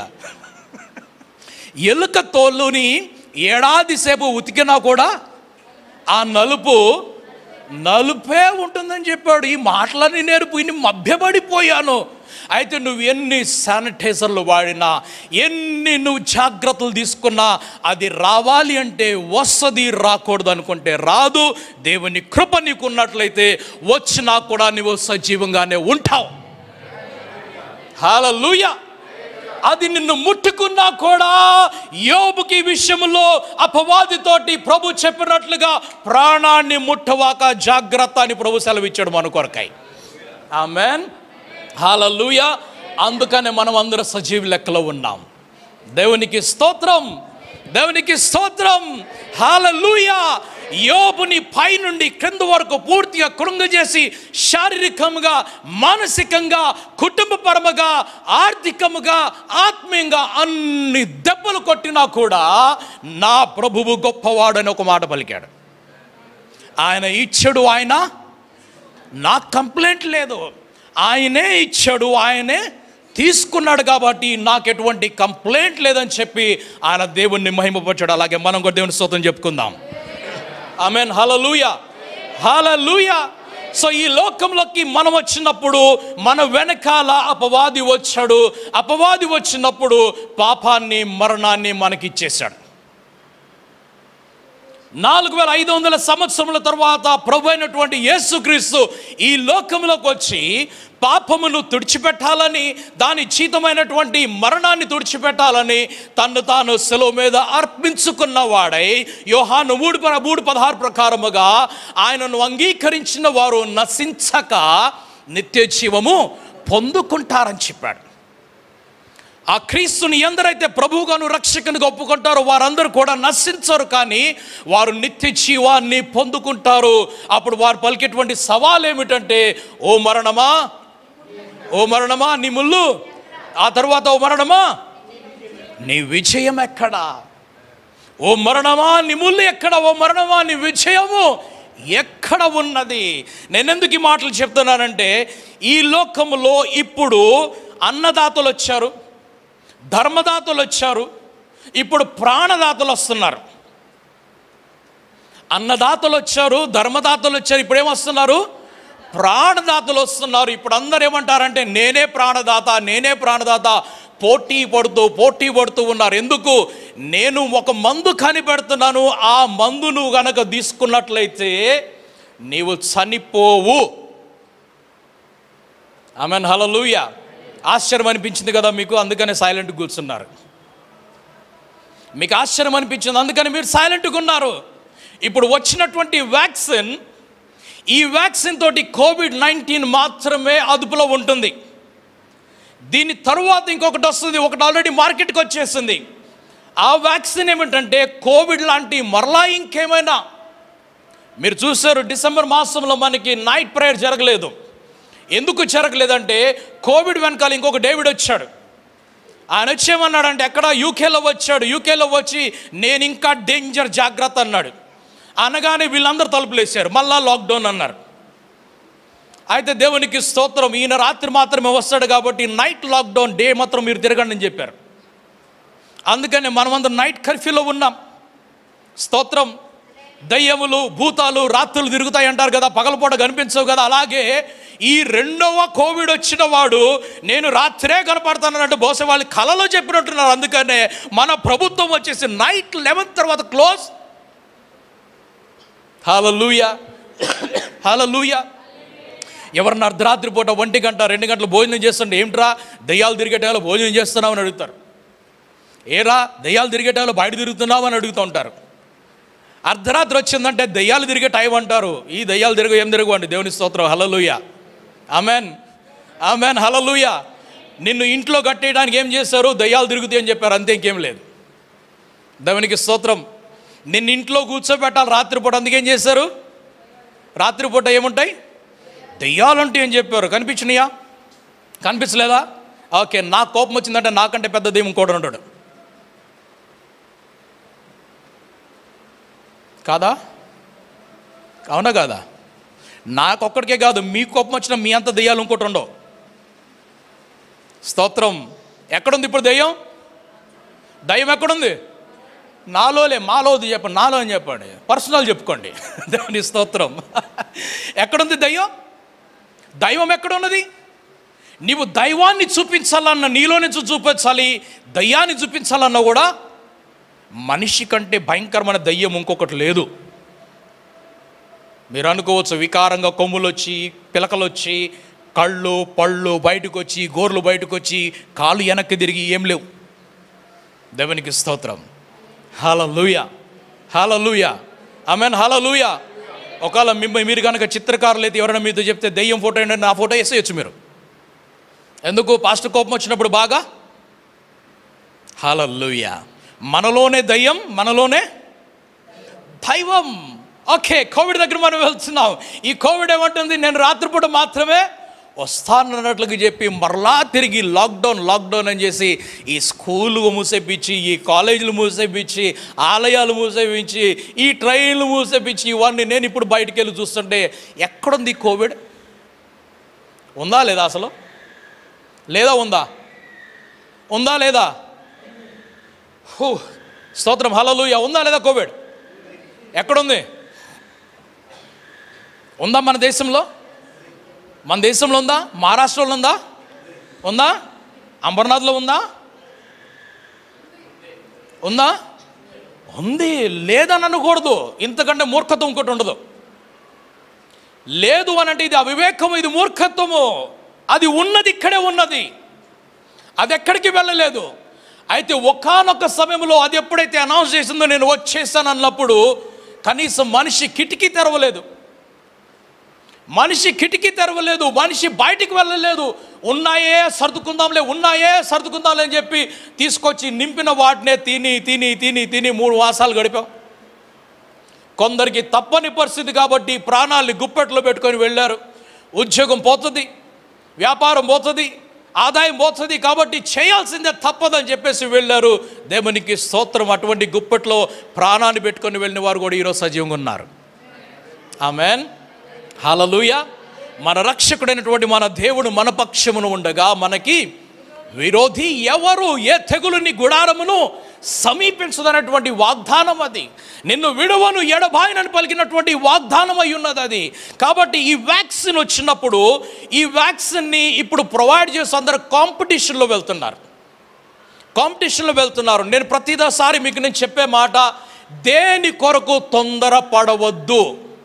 ఎలుక తోలుని ఏడాది సేపు ఉతికినా కూడా ఆ నలుపు నలుపే ఉంటుందని చెప్పాడు ఈ మాటలన్నీ నేను ఇన్ని మభ్యపడిపోయాను అయితే నువ్వు ఎన్ని శానిటైజర్లు వాడినా ఎన్ని నువ్వు జాగ్రత్తలు తీసుకున్నా అది రావాలి అంటే వస్తుంది రాకూడదు అనుకుంటే రాదు దేవుని కృప నీకు ఉన్నట్లయితే వచ్చినా కూడా నువ్వు సజీవంగానే ఉంటావు హాలూయ అది నిన్ను ముట్టుకున్నా కూడా యోబుకి ఈ విషయంలో అపవాదితోటి ప్రభు చెప్పినట్లుగా ప్రాణాన్ని ముట్టవాక జాగ్రత్త అని ప్రభు సెలవిచ్చాడు మన కొరకై ఆమెన్ హాలూయ అందుకనే మనం అందరం సజీవి లెక్కలో ఉన్నాం దేవునికి స్తోత్రం దేవునికి స్తోత్రం హాలూయ యోబుని పై నుండి క్రింద వరకు పూర్తిగా కృంగజేసి శారీరకంగా మానసికంగా కుటుంబపరముగా ఆర్థికముగా ఆత్మీయంగా అన్ని దెబ్బలు కొట్టినా కూడా నా ప్రభువు గొప్పవాడని ఒక మాట పలికాడు ఆయన ఇచ్చడు ఆయన నాకు కంప్లైంట్ లేదు ఆయనే ఇచ్చాడు ఆయనే తీసుకున్నాడు కాబట్టి నాకు ఎటువంటి కంప్లైంట్ లేదని చెప్పి ఆయన దేవుణ్ణి మహిమపరచాడు అలాగే మనం కూడా దేవుని స్తోత్రం చెప్పుకుందాం ఆమెన్ హలలుయ హలలుయ సో ఈ లోకంలోకి మనం వచ్చినప్పుడు మన వెనకాల అపవాది వచ్చాడు అపవాది వచ్చినప్పుడు పాపాన్ని మరణాన్ని మనకిచ్చేశాడు నాలుగు వేల ఐదు వందల సంవత్సరముల తర్వాత ప్రభు అయినటువంటి యేసుక్రీస్తు ఈ లోకంలోకి వచ్చి పాపమును తుడిచిపెట్టాలని దాని చీతమైనటువంటి మరణాన్ని తుడిచిపెట్టాలని తన్ను తాను సెలవు మీద అర్పించుకున్న వాడై యోహాను మూడు ప- మూడు పదహారు ప్రకారముగా ఆయనను అంగీకరించిన వారు నశించక నిత్య జీవము పొందుకుంటారని చెప్పాడు ఆ క్రీస్తుని ఎందరైతే ప్రభువుగాను రక్షకునిగా ఒప్పుకుంటారో వారందరూ కూడా నశించరు కానీ వారు నిత్య జీవాన్ని పొందుకుంటారు అప్పుడు వారు పలికేటువంటి సవాల్ ఏమిటంటే ఓ మరణమా ఓ మరణమా నీ ముళ్ళు ఆ తర్వాత ఓ మరణమా నీ విజయం ఎక్కడా ఓ మరణమా నీ ముళ్ళు ఎక్కడ ఓ మరణమా నీ విజయము ఎక్కడ ఉన్నది నేనెందుకు ఈ మాటలు చెప్తున్నానంటే ఈ లోకములో ఇప్పుడు అన్నదాతలు వచ్చారు ధర్మదాతలు వచ్చారు ఇప్పుడు ప్రాణదాతలు వస్తున్నారు అన్నదాతలు వచ్చారు ధర్మదాతలు వచ్చారు ఇప్పుడు ఏమొస్తున్నారు ప్రాణదాతలు వస్తున్నారు ఇప్పుడు అందరు ఏమంటారంటే నేనే ప్రాణదాత నేనే ప్రాణదాత పోటీ పడుతూ పోటీ పడుతూ ఉన్నారు ఎందుకు నేను ఒక మందు కనిపెడుతున్నాను ఆ మందు నువ్వు గనక తీసుకున్నట్లయితే నీవు చనిపోవు ఆమెన్ హలలుయ ఆశ్చర్యం అనిపించింది కదా మీకు అందుకనే సైలెంట్ కూర్చున్నారు మీకు ఆశ్చర్యం అనిపించింది అందుకని మీరు సైలెంట్గా ఉన్నారు ఇప్పుడు వచ్చినటువంటి వ్యాక్సిన్ ఈ వ్యాక్సిన్ తోటి కోవిడ్ నైన్టీన్ మాత్రమే అదుపులో ఉంటుంది దీని తరువాత ఇంకొకటి వస్తుంది ఒకటి ఆల్రెడీ మార్కెట్కి వచ్చేసింది ఆ వ్యాక్సిన్ ఏమిటంటే కోవిడ్ లాంటి మరలా ఇంకేమైనా మీరు చూసారు డిసెంబర్ మాసంలో మనకి నైట్ ప్రేయర్ జరగలేదు ఎందుకు జరగలేదంటే కోవిడ్ వెనకాల ఇంకొక డేవిడ్ వచ్చాడు ఆయన వచ్చేమన్నాడంటే ఎక్కడ యూకేలో వచ్చాడు యూకేలో వచ్చి నేను ఇంకా డేంజర్ జాగ్రత్త అన్నాడు అనగానే వీళ్ళందరూ తలుపులు వేశారు మళ్ళా లాక్డౌన్ అన్నారు అయితే దేవునికి స్తోత్రం ఈయన రాత్రి మాత్రమే వస్తాడు కాబట్టి నైట్ లాక్డౌన్ డే మాత్రం మీరు తిరగండి అని చెప్పారు అందుకని మనమందరం నైట్ కర్ఫ్యూలో ఉన్నాం స్తోత్రం దయ్యములు భూతాలు రాత్రులు తిరుగుతాయి అంటారు కదా పగలపూట కనిపించవు కదా అలాగే ఈ రెండవ కోవిడ్ వచ్చిన వాడు నేను రాత్రే కనపడతానంటే బహుశా వాళ్ళు కలలో చెప్పినట్టున్నారు అందుకనే మన ప్రభుత్వం వచ్చేసి నైట్ లెవెన్ తర్వాత క్లోజ్ హలలుయ హలలుయ ఎవరన్నా అర్ధరాత్రి పూట ఒంటి గంట రెండు గంటలు భోజనం చేస్తుంటే ఏమిట్రా దయ్యాలు తిరిగేటలో భోజనం చేస్తున్నావు అని అడుగుతారు ఏరా దయ్యాలు తిరిగేటలో బయట తిరుగుతున్నావు అని అడుగుతూ ఉంటారు అర్ధరాత్రి వచ్చిందంటే దయ్యాలు తిరిగే టైం అంటారు ఈ దయ్యాలు తిరుగు ఏం తిరుగు అండి దేవుని స్తోత్రం హలలుయ ఆమెన్ ఆమెన్ హలలుయ నిన్ను ఇంట్లో కట్టేయడానికి ఏం చేశారు దయ్యాలు తిరుగుతాయి అని చెప్పారు అంతే ఇంకేం లేదు దేవునికి స్తోత్రం నిన్ను ఇంట్లో కూర్చోబెట్టాలి రాత్రిపూట అందుకేం చేశారు రాత్రిపూట ఏముంటాయి దెయ్యాలంటే ఏం చెప్పారు కనిపించినాయా కనిపించలేదా ఓకే నా కోపం వచ్చిందంటే నాకంటే పెద్ద దెయ్యం కూడా ఉంటాడు కాదా అవునా కాదా నాకొక్కడికే కాదు మీ కోపం వచ్చిన మీ అంత దెయ్యాలు ఇంకోటి ఉండవు స్తోత్రం ఎక్కడుంది ఇప్పుడు దెయ్యం దయ్యం ఎక్కడుంది నాలోలే మాలోది చెప్పండి నాలో అని చెప్పండి పర్సనల్ చెప్పుకోండి దేవుని స్తోత్రం ఎక్కడుంది దయ్యం దైవం ఎక్కడున్నది నీవు దైవాన్ని చూపించాలన్న నీలో నుంచి చూపించాలి దయ్యాన్ని చూపించాలన్నా కూడా మనిషి కంటే భయంకరమైన దయ్యం ఇంకొకటి లేదు మీరు అనుకోవచ్చు వికారంగా కొమ్ములు వచ్చి పిలకలు వచ్చి కళ్ళు పళ్ళు బయటకు వచ్చి గోర్లు బయటకు వచ్చి కాళ్ళు వెనక్కి తిరిగి ఏం లేవు దేవునికి స్తోత్రం హలలుయ హలలుయ ఆమెన్ హలలుయ ఒకవేళ మిమ్మ మీరు కనుక చిత్రకారులు అయితే ఎవరైనా మీతో చెప్తే దెయ్యం ఫోటో ఏంటంటే నా ఫోటో వేసేయచ్చు మీరు ఎందుకు పాస్టర్ కోపం వచ్చినప్పుడు బాగా హలలుయ మనలోనే దయ్యం మనలోనే దైవం ఓకే కోవిడ్ దగ్గర మనం వెళ్తున్నాం ఈ కోవిడ్ ఏమంటుంది నేను రాత్రిపూట మాత్రమే వస్తానన్నట్లుగా చెప్పి మరలా తిరిగి లాక్డౌన్ లాక్డౌన్ అని చేసి ఈ స్కూళ్ళు మూసేపించి ఈ కాలేజీలు మూసేపించి ఆలయాలు మూసేపించి ఈ ట్రైన్లు మూసేపించి ఇవన్నీ నేను ఇప్పుడు బయటికి వెళ్ళి చూస్తుంటే ఎక్కడుంది ఈ కోవిడ్ ఉందా లేదా అసలు లేదా ఉందా ఉందా లేదా హూ స్తోత్రం హలలుయ ఉందా లేదా కోవిడ్ ఎక్కడుంది ఉందా మన దేశంలో మన దేశంలో ఉందా మహారాష్ట్రలో ఉందా ఉందా అంబర్నాథ్లో ఉందా ఉందా ఉంది లేదని అనకూడదు ఇంతకంటే మూర్ఖత్వం ఇంకోటి ఉండదు లేదు అని అంటే ఇది అవివేకము ఇది మూర్ఖత్వము అది ఉన్నది ఇక్కడే ఉన్నది అది ఎక్కడికి వెళ్ళలేదు అయితే ఒకానొక సమయంలో అది ఎప్పుడైతే అనౌన్స్ చేసిందో నేను వచ్చేసాను అన్నప్పుడు కనీసం మనిషి కిటికీ తెరవలేదు మనిషి కిటికీ తెరవలేదు మనిషి బయటికి వెళ్ళలేదు ఉన్నాయే సర్దుకుందాంలే ఉన్నాయే సర్దుకుందాంలే అని చెప్పి తీసుకొచ్చి నింపిన వాటినే తిని తిని తిని తిని మూడు మాసాలు గడిపాం కొందరికి తప్పని పరిస్థితి కాబట్టి ప్రాణాల్ని గుప్పెట్లో పెట్టుకొని వెళ్ళారు ఉద్యోగం పోతుంది వ్యాపారం పోతుంది ఆదాయం పోతుంది కాబట్టి చేయాల్సిందే తప్పదని చెప్పేసి వెళ్ళారు దేవునికి స్తోత్రం అటువంటి గుప్పెట్లో ప్రాణాన్ని పెట్టుకొని వెళ్ళిన వారు కూడా ఈరోజు సజీవంగా ఉన్నారు ఆమెన్ హలలుయ మన రక్షకుడైనటువంటి మన దేవుడు మన పక్షమును ఉండగా మనకి విరోధి ఎవరు ఏ తెగులుని గుడారమును సమీపించదన్నటువంటి వాగ్దానం అది నిన్ను విడువను ఎడబాయనని పలికినటువంటి వాగ్దానం అయి ఉన్నది అది కాబట్టి ఈ వ్యాక్సిన్ వచ్చినప్పుడు ఈ వ్యాక్సిన్ని ఇప్పుడు ప్రొవైడ్ చేసి అందరు కాంపిటీషన్లో వెళ్తున్నారు కాంపిటీషన్లో వెళ్తున్నారు నేను ప్రతిదాసారి మీకు నేను చెప్పే మాట దేని కొరకు తొందర పడవద్దు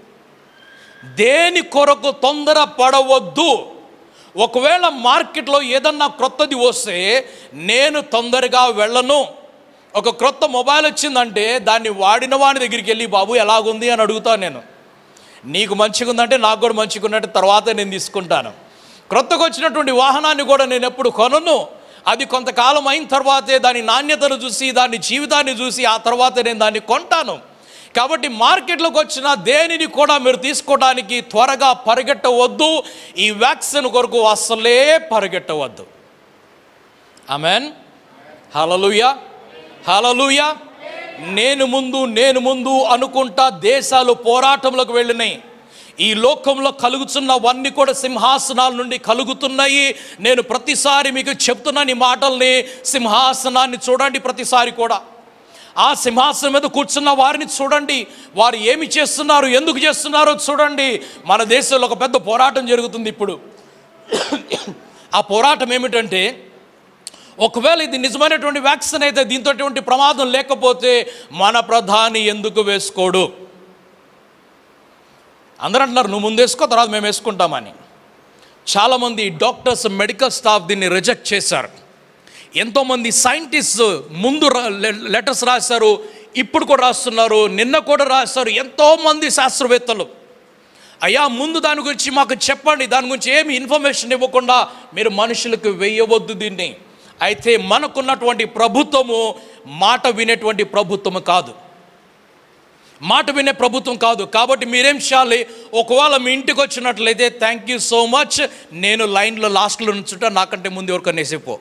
దేని కొరకు తొందర పడవద్దు ఒకవేళ మార్కెట్లో ఏదన్నా క్రొత్తది వస్తే నేను తొందరగా వెళ్ళను ఒక క్రొత్త మొబైల్ వచ్చిందంటే దాన్ని వాడిన వాడి దగ్గరికి వెళ్ళి బాబు ఎలాగుంది అని అడుగుతాను నేను నీకు మంచిగా ఉందంటే నాకు కూడా మంచిగా ఉన్నట్టు తర్వాత నేను తీసుకుంటాను క్రొత్తగా వచ్చినటువంటి వాహనాన్ని కూడా నేను ఎప్పుడు కొనను అది కొంతకాలం అయిన తర్వాతే దాని నాణ్యతను చూసి దాని జీవితాన్ని చూసి ఆ తర్వాత నేను దాన్ని కొంటాను కాబట్టి మార్కెట్లోకి వచ్చిన దేనిని కూడా మీరు తీసుకోవడానికి త్వరగా పరిగెట్టవద్దు ఈ వ్యాక్సిన్ కొరకు అస్సలే పరిగెట్టవద్దు ఆమెన్ హలలుయ హలలుయ నేను ముందు నేను ముందు అనుకుంటా దేశాలు పోరాటంలోకి వెళ్ళినాయి ఈ లోకంలో కలుగుతున్నవన్నీ కూడా సింహాసనాల నుండి కలుగుతున్నాయి నేను ప్రతిసారి మీకు చెప్తున్నాను ఈ మాటల్ని సింహాసనాన్ని చూడండి ప్రతిసారి కూడా ఆ సింహాసనం మీద కూర్చున్న వారిని చూడండి వారు ఏమి చేస్తున్నారు ఎందుకు చేస్తున్నారో చూడండి మన దేశంలో ఒక పెద్ద పోరాటం జరుగుతుంది ఇప్పుడు ఆ పోరాటం ఏమిటంటే ఒకవేళ ఇది నిజమైనటువంటి వ్యాక్సిన్ అయితే దీంతో ప్రమాదం లేకపోతే మన ప్రధాని ఎందుకు వేసుకోడు అందరూ అంటున్నారు నువ్వు ముందు వేసుకో తర్వాత మేము వేసుకుంటామని చాలామంది డాక్టర్స్ మెడికల్ స్టాఫ్ దీన్ని రిజెక్ట్ చేశారు ఎంతోమంది సైంటిస్ట్ ముందు లెటర్స్ రాశారు ఇప్పుడు కూడా రాస్తున్నారు నిన్న కూడా రాస్తారు ఎంతోమంది శాస్త్రవేత్తలు అయ్యా ముందు దాని గురించి మాకు చెప్పండి దాని గురించి ఏమి ఇన్ఫర్మేషన్ ఇవ్వకుండా మీరు మనుషులకు వేయవద్దు దీన్ని అయితే మనకున్నటువంటి ప్రభుత్వము మాట వినేటువంటి ప్రభుత్వము కాదు మాట వినే ప్రభుత్వం కాదు కాబట్టి మీరేం చేయాలి ఒకవేళ మీ ఇంటికి వచ్చినట్లయితే థ్యాంక్ యూ సో మచ్ నేను లైన్లో లాస్ట్లో నుంచుంటా నాకంటే ముందు ఎవరికన్నా వేసిపో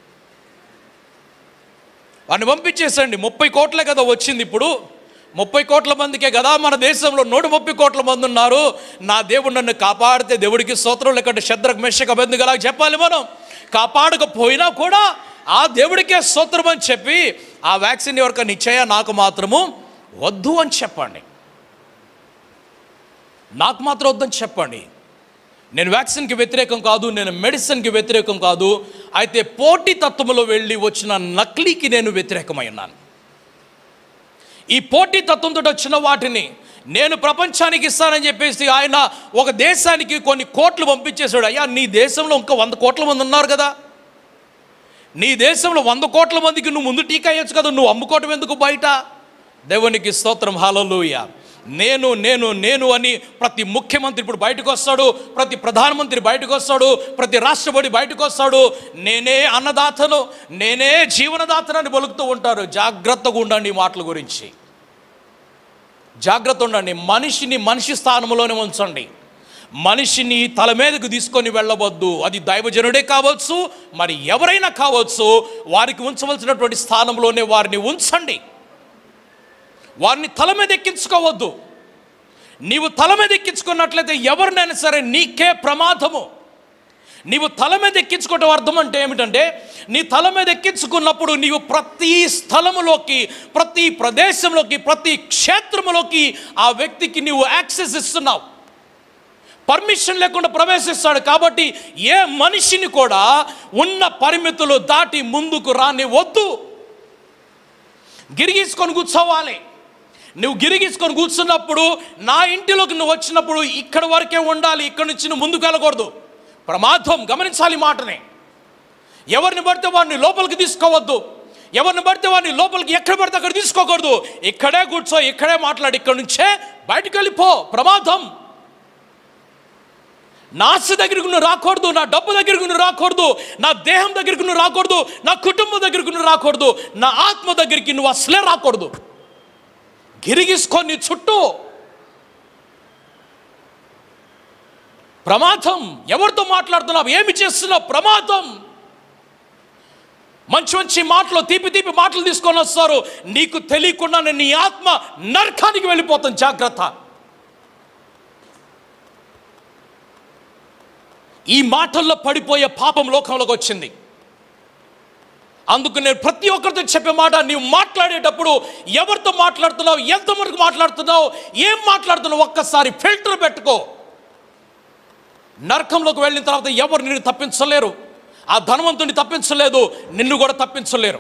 వాడిని పంపించేసండి ముప్పై కోట్లే కదా వచ్చింది ఇప్పుడు ముప్పై కోట్ల మందికే కదా మన దేశంలో నూట ముప్పై కోట్ల మంది ఉన్నారు నా దేవుడు నన్ను కాపాడితే దేవుడికి స్తోత్రం లేకుంటే శత్రుకు మెషక బెందుగలా చెప్పాలి మనం కాపాడకపోయినా కూడా ఆ దేవుడికే స్తోత్రం అని చెప్పి ఆ వ్యాక్సిన్ ఎవరికైనా ఇచ్చాయా నాకు మాత్రము వద్దు అని చెప్పండి నాకు మాత్రం వద్దని చెప్పండి నేను వ్యాక్సిన్కి వ్యతిరేకం కాదు నేను మెడిసిన్కి వ్యతిరేకం కాదు అయితే పోటీ తత్వంలో వెళ్ళి వచ్చిన నకిలీకి నేను వ్యతిరేకమై ఉన్నాను ఈ పోటీ తత్వంతో వచ్చిన వాటిని నేను ప్రపంచానికి ఇస్తానని చెప్పేసి ఆయన ఒక దేశానికి కొన్ని కోట్లు పంపించేశాడు అయ్యా నీ దేశంలో ఇంకా వంద కోట్ల మంది ఉన్నారు కదా నీ దేశంలో వంద కోట్ల మందికి నువ్వు ముందు టీకా వేయచ్చు కదా నువ్వు అమ్ముకోవటం ఎందుకు బయట దేవునికి స్తోత్రం హాలలోయ నేను నేను నేను అని ప్రతి ముఖ్యమంత్రి ఇప్పుడు బయటకు వస్తాడు ప్రతి ప్రధానమంత్రి బయటకు వస్తాడు ప్రతి రాష్ట్రపతి బయటకు వస్తాడు నేనే అన్నదాతను నేనే జీవనదాతను అని పలుకుతూ ఉంటారు జాగ్రత్తగా ఉండండి ఈ మాటల గురించి జాగ్రత్త ఉండండి మనిషిని మనిషి స్థానంలోనే ఉంచండి మనిషిని తల మీదకు తీసుకొని వెళ్ళవద్దు అది దైవజనుడే కావచ్చు మరి ఎవరైనా కావచ్చు వారికి ఉంచవలసినటువంటి స్థానంలోనే వారిని ఉంచండి వారిని తల మీద ఎక్కించుకోవద్దు నీవు తల మీద ఎక్కించుకున్నట్లయితే ఎవరినైనా సరే నీకే ప్రమాదము నీవు తల మీద ఎక్కించుకోవటం అర్థం అంటే ఏమిటంటే నీ తల మీద ఎక్కించుకున్నప్పుడు నీవు ప్రతి స్థలములోకి ప్రతి ప్రదేశంలోకి ప్రతి క్షేత్రములోకి ఆ వ్యక్తికి నీవు యాక్సెస్ ఇస్తున్నావు పర్మిషన్ లేకుండా ప్రవేశిస్తాడు కాబట్టి ఏ మనిషిని కూడా ఉన్న పరిమితులు దాటి ముందుకు రాని వద్దు గిరిగీసుకొని కూర్చోవాలి నువ్వు గిరిగీసుకొని కూర్చున్నప్పుడు నా ఇంటిలోకి నువ్వు వచ్చినప్పుడు ఇక్కడ వరకే ఉండాలి ఇక్కడ నుంచి నువ్వు ముందుకు వెళ్ళకూడదు ప్రమాదం గమనించాలి ఈ మాటని ఎవరిని పడితే వాడిని లోపలికి తీసుకోవద్దు ఎవరిని పడితే వాడిని లోపలికి ఎక్కడ పడితే అక్కడ తీసుకోకూడదు ఇక్కడే కూర్చో ఇక్కడే మాట్లాడి ఇక్కడ నుంచే బయటకు వెళ్ళిపో ప్రమాదం నా ఆస్తి దగ్గరికి నువ్వు రాకూడదు నా డబ్బు దగ్గరికి నువ్వు రాకూడదు నా దేహం దగ్గరికి నువ్వు రాకూడదు నా కుటుంబం దగ్గరికి నువ్వు రాకూడదు నా ఆత్మ దగ్గరికి నువ్వు అసలే రాకూడదు గిరిగిసుకొని చుట్టూ ప్రమాదం ఎవరితో మాట్లాడుతున్నావు ఏమి చేస్తున్నావు ప్రమాదం మంచి మంచి మాటలు తీపి తీపి మాటలు తీసుకొని వస్తారు నీకు తెలియకుండానే నీ ఆత్మ నరకానికి వెళ్ళిపోతాం జాగ్రత్త ఈ మాటల్లో పడిపోయే పాపం లోకంలోకి వచ్చింది అందుకు నేను ప్రతి ఒక్కరితో చెప్పే మాట నీవు మాట్లాడేటప్పుడు ఎవరితో మాట్లాడుతున్నావు ఎంతవరకు మాట్లాడుతున్నావు ఏం మాట్లాడుతున్నావు ఒక్కసారి ఫిల్టర్ పెట్టుకో నరకంలోకి వెళ్ళిన తర్వాత ఎవరు నిన్ను తప్పించలేరు ఆ ధనవంతుని తప్పించలేదు నిన్ను కూడా తప్పించలేరు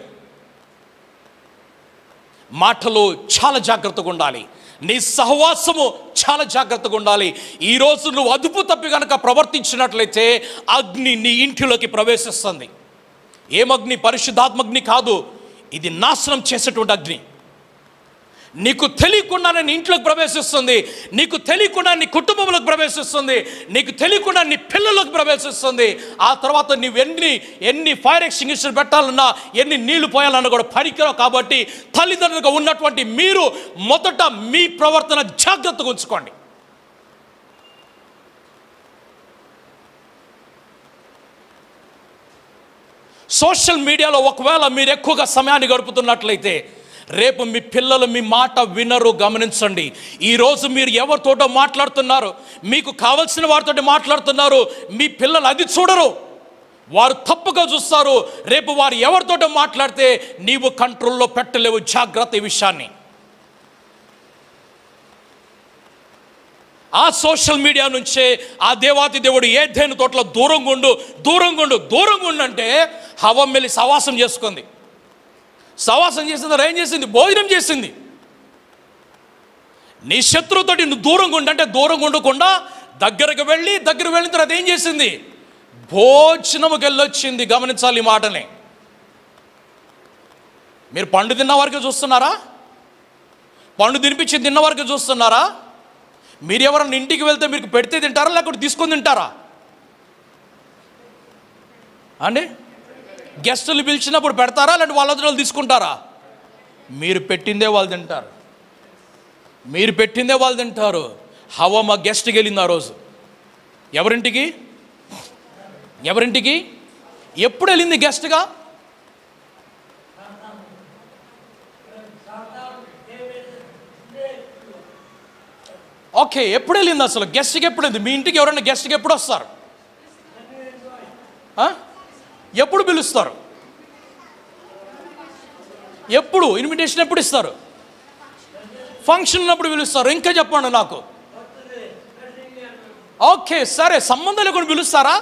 మాటలు చాలా జాగ్రత్తగా ఉండాలి నీ సహవాసము చాలా జాగ్రత్తగా ఉండాలి ఈరోజు నువ్వు అదుపు తప్పి కనుక ప్రవర్తించినట్లయితే అగ్ని నీ ఇంటిలోకి ప్రవేశిస్తుంది ఏమగ్ని పరిశుద్ధాత్మగ్ని కాదు ఇది నాశనం చేసేటువంటి అగ్ని నీకు తెలియకుండానే నీ ఇంట్లోకి ప్రవేశిస్తుంది నీకు తెలియకుండా నీ కుటుంబంలోకి ప్రవేశిస్తుంది నీకు తెలియకుండా నీ పిల్లలకు ప్రవేశిస్తుంది ఆ తర్వాత నువ్వు ఎన్ని ఎన్ని ఫైర్ ఎక్స్టింగ్విషర్ పెట్టాలన్నా ఎన్ని నీళ్లు పోయాలన్నా కూడా పనికిరావు కాబట్టి తల్లిదండ్రులుగా ఉన్నటువంటి మీరు మొదట మీ ప్రవర్తన జాగ్రత్తగా ఉంచుకోండి సోషల్ మీడియాలో ఒకవేళ మీరు ఎక్కువగా సమయాన్ని గడుపుతున్నట్లయితే రేపు మీ పిల్లలు మీ మాట వినరు గమనించండి ఈరోజు మీరు ఎవరితోటో మాట్లాడుతున్నారు మీకు కావలసిన వారితో మాట్లాడుతున్నారు మీ పిల్లలు అది చూడరు వారు తప్పుగా చూస్తారు రేపు వారు ఎవరితోటో మాట్లాడితే నీవు కంట్రోల్లో పెట్టలేవు జాగ్రత్త ఈ విషయాన్ని ఆ సోషల్ మీడియా నుంచే ఆ దేవాతి దేవుడు ఏ దేని తోటలో దూరంగా ఉండు దూరంగా ఉండు దూరంగా ఉండు అంటే హవం వెళ్ళి సవాసం చేసుకుంది సవాసం చేసిన తర్వాత ఏం చేసింది భోజనం చేసింది నీ శత్రువుతోటి నువ్వు దూరంగా ఉండంటే దూరంగా ఉండకుండా దగ్గరకు వెళ్ళి దగ్గర వెళ్ళిన తర్వాత ఏం చేసింది భోజనముకి వెళ్ళొచ్చింది గమనించాలి ఈ మాటని మీరు పండు తిన్న వరకు చూస్తున్నారా పండు తినిపించి తిన్న వరకు చూస్తున్నారా మీరు ఎవరన్నా ఇంటికి వెళ్తే మీకు పెడితే తింటారా లేకపోతే తీసుకొని తింటారా అండి గెస్టులు పిలిచినప్పుడు పెడతారా లేదంటే వాళ్ళ వాళ్ళు తీసుకుంటారా మీరు పెట్టిందే వాళ్ళు తింటారు మీరు పెట్టిందే వాళ్ళు తింటారు హవ మా గెస్ట్కి వెళ్ళింది ఆ రోజు ఎవరింటికి ఎవరింటికి ఎప్పుడు వెళ్ళింది గెస్ట్గా ఓకే ఎప్పుడు వెళ్ళింది అసలు గెస్ట్కి ఎప్పుడు వెళ్ళింది మీ ఇంటికి ఎవరైనా గెస్ట్కి ఎప్పుడు వస్తారు ఆ? ఎప్పుడు పిలుస్తారు ఎప్పుడు ఇన్విటేషన్ ఎప్పుడు ఇస్తారు ఫంక్షన్ ఉన్నప్పుడు పిలుస్తారు ఇంకా చెప్పండి నాకు ఓకే సరే సంబంధం లేకుండా పిలుస్తారా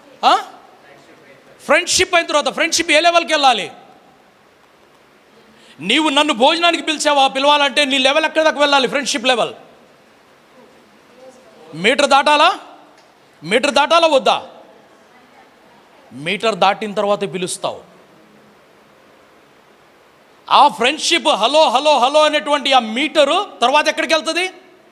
ఫ్రెండ్షిప్ అయిన తర్వాత ఫ్రెండ్షిప్ ఏ లెవెల్కి వెళ్ళాలి నీవు నన్ను భోజనానికి పిలిచావా పిలవాలంటే నీ లెవెల్ ఎక్కడి దాకా వెళ్ళాలి ఫ్రెండ్షిప్ లెవెల్ మీటర్ దాటాలా మీటర్ దాటాలా వద్దా మీటర్ దాటిన తర్వాత పిలుస్తావు ఆ ఫ్రెండ్షిప్ హలో హలో హలో అనేటువంటి ఆ మీటరు తర్వాత ఎక్కడికి వెళ్తుంది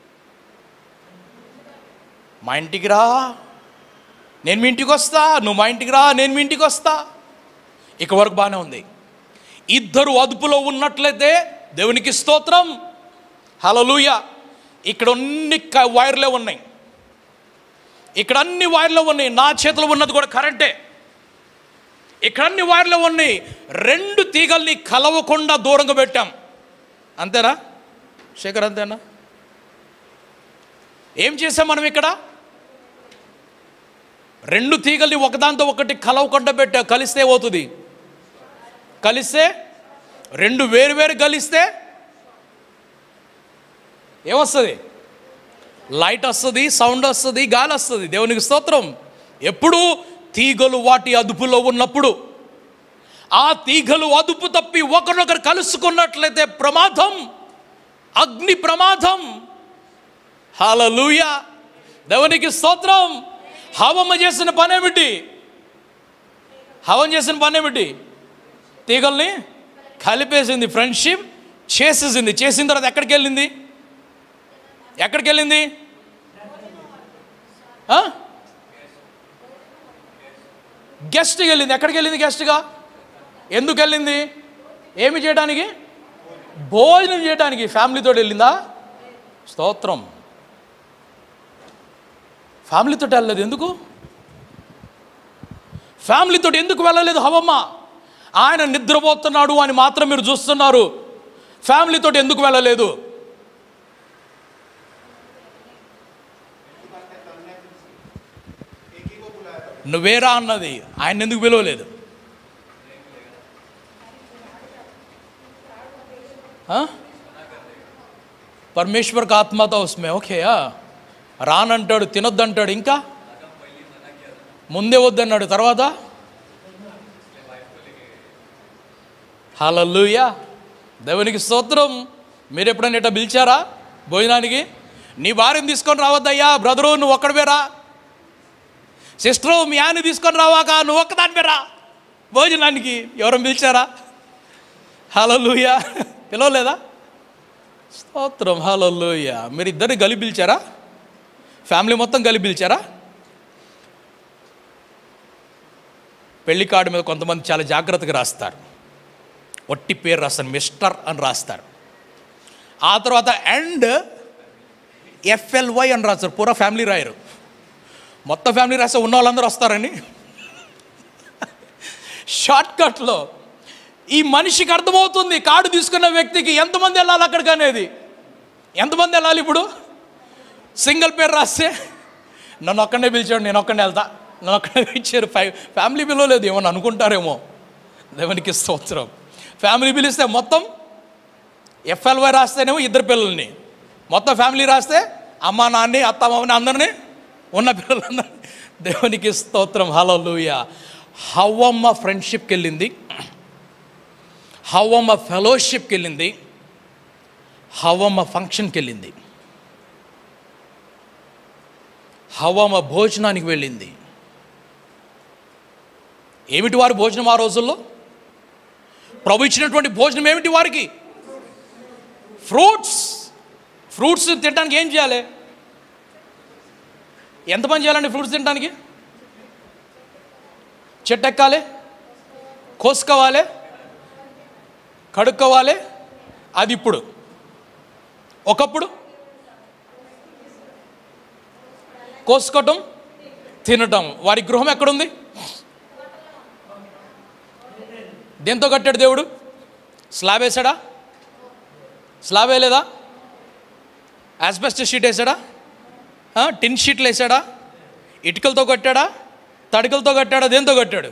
మా ఇంటికి రా నేను మీ ఇంటికి వస్తా నువ్వు మా ఇంటికి రా నేను మీ ఇంటికి వస్తా ఇక వరకు బాగానే ఉంది ఇద్దరు అదుపులో ఉన్నట్లయితే దేవునికి స్తోత్రం హలలుయ ఇక్కడ అన్ని క- వైర్లే ఉన్నాయి ఇక్కడ అన్ని వైర్లు ఉన్నాయి నా చేతిలో ఉన్నది కూడా కరెంటే ఇక్కడ అన్ని వైర్లు ఉన్నాయి రెండు తీగల్ని కలవకుండా దూరంగా పెట్టాం అంతేనా శేఖర్ అంతేనా ఏం చేసాం మనం ఇక్కడ రెండు తీగల్ని ఒకదాంతో ఒకటి కలవకుండా పెట్టా కలిస్తే అవుతుంది కలిస్తే రెండు వేరు వేరు కలిస్తే ఏమొస్తుంది లైట్ వస్తుంది సౌండ్ వస్తుంది గాలి వస్తుంది దేవునికి స్తోత్రం ఎప్పుడు తీగలు వాటి అదుపులో ఉన్నప్పుడు ఆ తీగలు అదుపు తప్పి ఒకరినొకరు కలుసుకున్నట్లయితే ప్రమాదం అగ్ని ప్రమాదం హాలూయ దేవునికి స్తోత్రం హవమ్మ చేసిన పనేమిటి హవం చేసిన పనేమిటి తీగల్ని కలిపేసింది ఫ్రెండ్షిప్ చేసేసింది చేసిన తర్వాత ఎక్కడికి వెళ్ళింది ఎక్కడికి వెళ్ళింది ఆ? గెస్ట్కి వెళ్ళింది ఎక్కడికి వెళ్ళింది గెస్ట్గా ఎందుకు వెళ్ళింది ఏమి చేయడానికి భోజనం చేయడానికి ఫ్యామిలీతో వెళ్ళిందా స్తోత్రం ఫ్యామిలీతో వెళ్ళలేదు ఎందుకు ఫ్యామిలీతో ఎందుకు వెళ్ళలేదు హవమ్మ ఆయన నిద్రపోతున్నాడు అని మాత్రం మీరు చూస్తున్నారు ఫ్యామిలీతో ఎందుకు వెళ్ళలేదు నువ్వేరా అన్నది ఆయన ఎందుకు పిలవలేదు हाँ? పరమేశ్వర్ కా ఆత్మతో ఉస్మే ఓకే రానంటాడు తినొద్దంటాడు ఇంకా ముందే వద్దన్నాడు తర్వాత హలలుయా దేవునికి స్తోత్రం మీరు ఎప్పుడైనా ఇట్లా పిలిచారా భోజనానికి నీ భార్యను తీసుకొని రావద్దయ్యా బ్రదరు నువ్వు ఒక్కడివేరా సిస్టరు మీ ఆయన తీసుకొని రావాక నువ్వు ఒక్కదాని రా భోజనానికి ఎవరైనా పిలిచారా హలలుయా పిలవలేదా స్తోత్రం హలలుయ మీరు ఇద్దరిని కలిపి పిలిచారా ఫ్యామిలీ మొత్తం కలిపి పిలిచారా పెళ్లి కార్డు మీద కొంతమంది చాలా జాగ్రత్తగా రాస్తారు ఒట్టి పేరు రాస్తారు మిస్టర్ అని రాస్తారు ఆ తర్వాత అండ్ ఎఫ్ఎల్వై అని రాస్తారు పూరా ఫ్యామిలీ రాయరు మొత్తం ఫ్యామిలీ రాస్తే ఉన్న వాళ్ళందరూ వస్తారని షార్ట్ కట్లో ఈ మనిషికి అర్థమవుతుంది కార్డు తీసుకున్న వ్యక్తికి ఎంతమంది వెళ్ళాలి అక్కడికి అనేది ఎంతమంది వెళ్ళాలి ఇప్పుడు సింగిల్ పేరు రాస్తే నన్ను ఒక్కడే పిలిచాడు నేను ఒక్కడే వెళ్తా నన్ను ఒక్కడే పిలిచారు ఫైవ్ ఫ్యామిలీ పిలవలేదు ఏమని అనుకుంటారేమో దేవునికి స్తోత్రం ఫ్యామిలీ పిలిస్తే మొత్తం ఎఫ్ఎల్వై రాస్తేనేమో ఇద్దరు పిల్లల్ని మొత్తం ఫ్యామిలీ రాస్తే అమ్మ నాన్ని అత్త మామని అందరినీ ఉన్న పిల్లలందరినీ దేవునికి స్తోత్రం హలోలుయ హవ్వమ్మ ఫ్రెండ్షిప్కి వెళ్ళింది హవ్వమ్మ ఫెలోషిప్కి వెళ్ళింది హవ్వమ్మ ఫంక్షన్కి వెళ్ళింది హవ్వమ్మ భోజనానికి వెళ్ళింది ఏమిటి వారి భోజనం ఆ రోజుల్లో ప్రభు ఇచ్చినటువంటి భోజనం ఏమిటి వారికి ఫ్రూట్స్ ఫ్రూట్స్ తినడానికి ఏం చేయాలి ఎంత పని చేయాలండి ఫ్రూట్స్ తినడానికి చెట్టు ఎక్కాలి కోసుకోవాలి కడుక్కోవాలి అది ఇప్పుడు ఒకప్పుడు కోసుకోవటం తినటం వారి గృహం ఎక్కడుంది దేంతో కట్టాడు దేవుడు స్లాబ్ వేసాడా స్లాబ్ వేయలేదా యాస్బెస్ట్ షీట్ వేసాడా ఆ, టిన్ షీట్లు వేసాడా ఇటుకలతో కట్టాడా తడికలతో కట్టాడా దేంతో కట్టాడు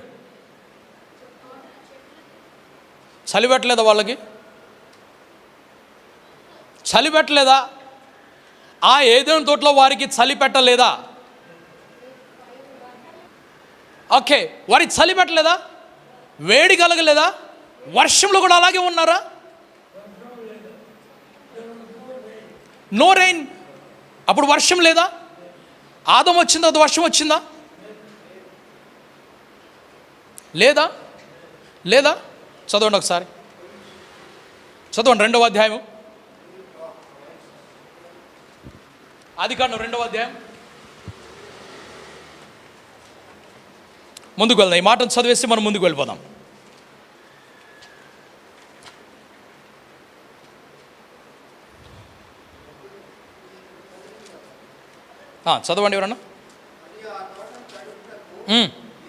చలి పెట్టలేదా వాళ్ళకి చలి పెట్టలేదా ఆ ఏదైనా తోటలో వారికి చలి పెట్టలేదా ఓకే వారికి చలి పెట్టలేదా వేడి కలగలేదా వర్షంలో కూడా అలాగే ఉన్నారా నో రైన్ అప్పుడు వర్షం లేదా ఆదం వచ్చిందా అది వర్షం వచ్చిందా లేదా లేదా చదవండి ఒకసారి చదవండి రెండవ అధ్యాయం అది కాదు రెండవ అధ్యాయం ముందుకు వెళ్దాం ఈ మాటను చదివేసి మనం ముందుకు వెళ్ళిపోదాం ఆ, చదవండి ఎవరన్నా ఉమ్.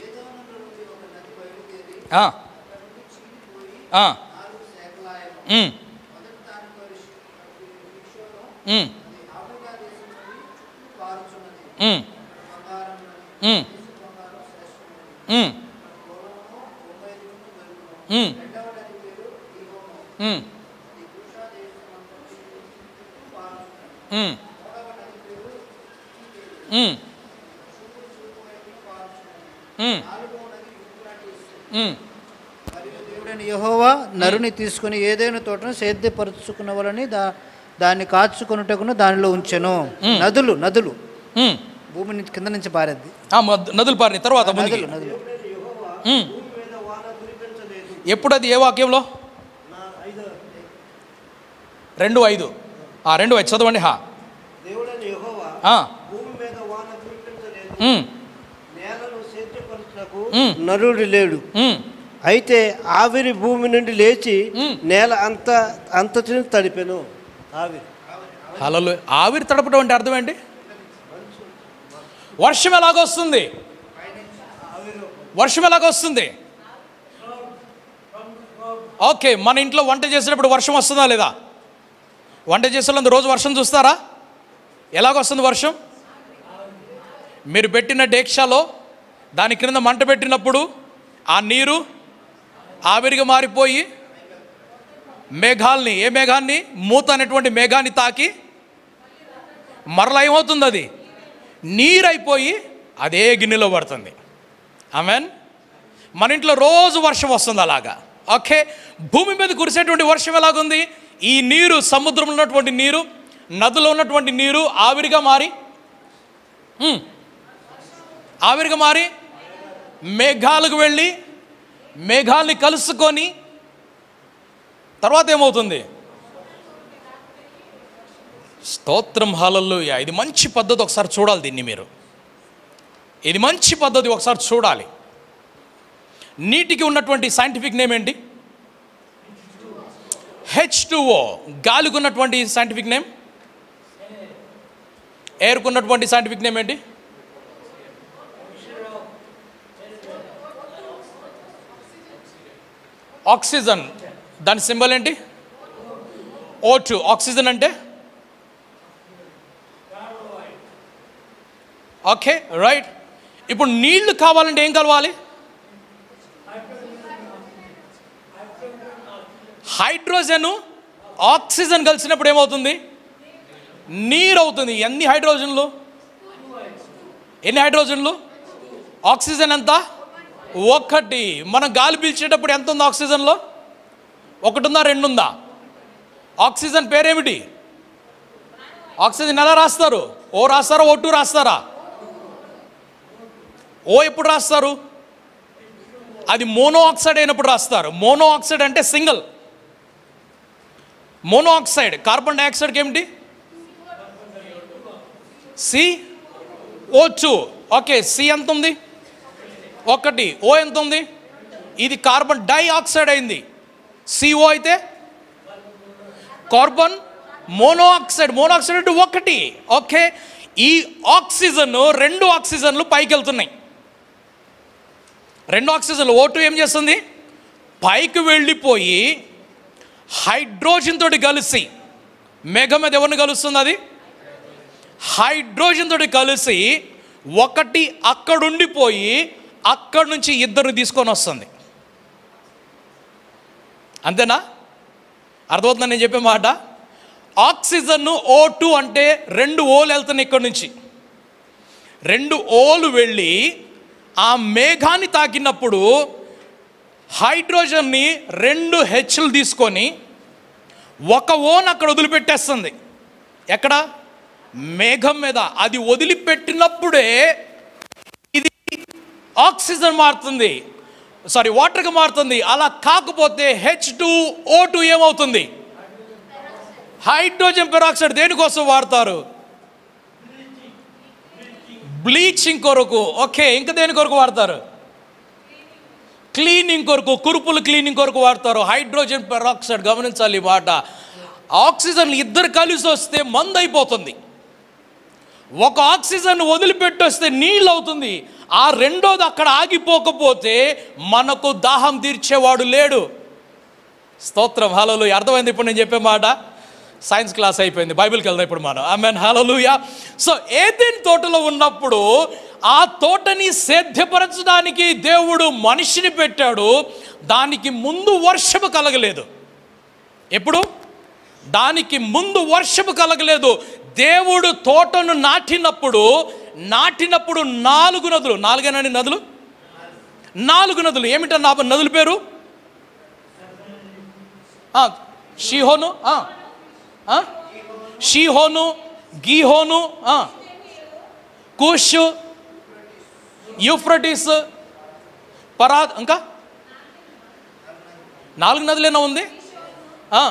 ఆ. ఆ. ఉమ్. ఉమ్. ఉమ్. ఉమ్. ఉమ్. ఉమ్. ఉమ్. ఉమ్. ఉమ్. ఉమ్. ఉమ్. దేవుడైన యెహోవా నరుని తీసుకుని ఏదైనా తోటను సేద్యపరుచుకున్న వాళ్ళని దా దాన్ని కాచుకొనుటకును దానిలో ఉంచెను నదులు నదులు ఉమ్. భూమి నుంచి కింద నుంచి పారేద్ది ఆ, మద్- నదులు పారిన తర్వాత ముందుకి నదులు నదులు ఉమ్. ఎప్పుడు అది ఏ వాక్యంలో రెండు ఐదు ఆ రెండు ఐదు చదవండి హా దేవుడైన యెహోవా ఆ. భూమి మీద వాన కురిపించలేదు ఉమ్. నేలను సేద్యపరచుటకు ఉమ్. నరుడు లేడు ఉమ్. అయితే ఆవిరి భూమి నుండి లేచి ఉమ్. నేల అంత అంతటిని తడిపెను ఆవిరి హలో ఆవిరి తడపడం అంటే అర్థం ఏంటి వర్షం ఎలాగొస్తుంది వర్షం ఎలాగొస్తుంది ఓకే మన ఇంట్లో వంట చేసేటప్పుడు వర్షం వస్తుందా లేదా వంట చేసేటప్పుడు రోజు వర్షం చూస్తారా ఎలాగొస్తుంది వర్షం మీరు పెట్టిన డేక్షాలో దాని క్రింద మంట పెట్టినప్పుడు ఆ నీరు ఆవిరిగా మారిపోయి మేఘాల్ని ఏ మేఘాన్ని మూత అనేటువంటి మేఘాన్ని తాకి మరలా ఏమవుతుంది అది నీరైపోయి అదే గిన్నెలో పడుతుంది ఆమెన్ మన ఇంట్లో రోజు వర్షం వస్తుంది అలాగా ఓకే భూమి మీద కురిసేటువంటి వర్షం ఎలాగుంది ఈ నీరు సముద్రంలో ఉన్నటువంటి నీరు నదిలో ఉన్నటువంటి నీరు ఆవిరిగా మారి ఉమ్, ఆవిరిగా మారి మేఘాలకు వెళ్ళి మేఘాల్ని కలుసుకొని తర్వాత ఏమవుతుంది స్తోత్రం హాలల్లో ఇది మంచి పద్ధతి ఒకసారి చూడాలి దీన్ని మీరు ఇది మంచి పద్ధతి ఒకసారి చూడాలి నీటికి ఉన్నటువంటి సైంటిఫిక్ నేమ్ ఏంటి హెచ్ టూఓ గాలికి ఉన్నటువంటి సైంటిఫిక్ నేమ్ ఎయిర్కు ఉన్నటువంటి సైంటిఫిక్ నేమ్ ఏంటి ఆక్సిజన్ దాని సింబల్ ఏంటి ఓ టూ ఆక్సిజన్ అంటే ఓకే రైట్ ఇప్పుడు నీళ్లు కావాలంటే ఏం కలవాలి హైడ్రోజన్ ఆక్సిజన్ కలిసినప్పుడు ఏమవుతుంది నీరు అవుతుంది ఎన్ని హైడ్రోజన్లు ఎన్ని హైడ్రోజన్లు ఆక్సిజన్ ఎంత ఒకటి మనం గాలి పీల్చేటప్పుడు ఎంత ఉంది ఆక్సిజన్లో ఒకటి ఉందా రెండు ఉందా ఆక్సిజన్ పేరేమిటి ఆక్సిజన్ ఎలా రాస్తారు ఓ రాస్తారా ఓ టూ రాస్తారా ఓ ఎప్పుడు రాస్తారు అది మోనో ఆక్సైడ్ అయినప్పుడు రాస్తారు మోనో ఆక్సైడ్ అంటే సింగిల్ మోనో ఆక్సైడ్ కార్బన్ డైఆక్సైడ్కి ఏమిటి C O two okay C ఎంత ఉంది ఒకటి ఓ ఎంత ఉంది ఇది కార్బన్ డైఆక్సైడ్ అయింది సిఓ అయితే కార్బన్ మోనోఆక్సైడ్ మోనోఆక్సైడ్ అంటే ఒకటి ఓకే ఈ ఆక్సిజన్ రెండు ఆక్సిజన్లు పైకి వెళ్తున్నాయి రెండు ఆక్సిజన్లు ఓ ఏం చేస్తుంది పైకి వెళ్ళిపోయి హైడ్రోజన్ తోటి కలిసి మేఘం మీద ఎవరిని కలుస్తుంది అది హైడ్రోజన్ తోటి కలిసి ఒకటి అక్కడుండిపోయి అక్కడి నుంచి ఇద్దరు తీసుకొని వస్తుంది అంతేనా అర్థమవుతుందా నేను చెప్పే మాట ఆక్సిజన్ ఓ టూ అంటే రెండు ఓలు వెళ్తున్నాయి ఇక్కడి నుంచి రెండు ఓలు వెళ్ళి ఆ మేఘాన్ని తాకినప్పుడు హైడ్రోజన్ని రెండు హెచ్లు తీసుకొని ఒక ఓన్ అక్కడ వదిలిపెట్టేస్తుంది ఎక్కడ మేఘం మీద అది వదిలిపెట్టినప్పుడే ఇది ఆక్సిజన్ మారుతుంది సారీ వాటర్గా మారుతుంది అలా కాకపోతే హెచ్ టూ ఓ టూ ఏమవుతుంది హైడ్రోజన్ పెరాక్సైడ్ దేనికోసం వాడతారు బ్లీచింగ్ కొరకు ఓకే ఇంకా దేని కొరకు వాడతారు క్లీనింగ్ కొరకు కురుపులు క్లీనింగ్ కొరకు వాడతారు హైడ్రోజన్ పెరాక్సైడ్ గమనించాలి ఈ మాట ఆక్సిజన్ ఇద్దరు కలిసి వస్తే మందు అయిపోతుంది ఒక ఆక్సిజన్ వదిలిపెట్టి వస్తే నీళ్ళు అవుతుంది ఆ రెండోది అక్కడ ఆగిపోకపోతే మనకు దాహం తీర్చేవాడు లేడు స్తోత్రం హలోలు అర్థమైంది ఇప్పుడు నేను చెప్పే మాట సైన్స్ క్లాస్ అయిపోయింది బైబిల్కి వెళ్దాం ఇప్పుడు మనం ఐ మీన్ హలోలుయా సో ఏదైనా తోటలో ఉన్నప్పుడు ఆ తోటని సేద్యపరచడానికి దేవుడు మనిషిని పెట్టాడు దానికి ముందు వర్షము కలగలేదు ఎప్పుడు దానికి ముందు వర్షము కలగలేదు దేవుడు తోటను నాటినప్పుడు నాటినప్పుడు నాలుగు నదులు నాలుగేనండి నదులు నాలుగు నదులు ఏమిటన్నా ఆ నదుల పేరు ఆ, షీహోను ఆ, ఆ, షీహోను గీహోను ఆ, కుష్ యూఫ్రటిస్ పరా ఇంకా నాలుగు నదులేనా ఉంది ఆ.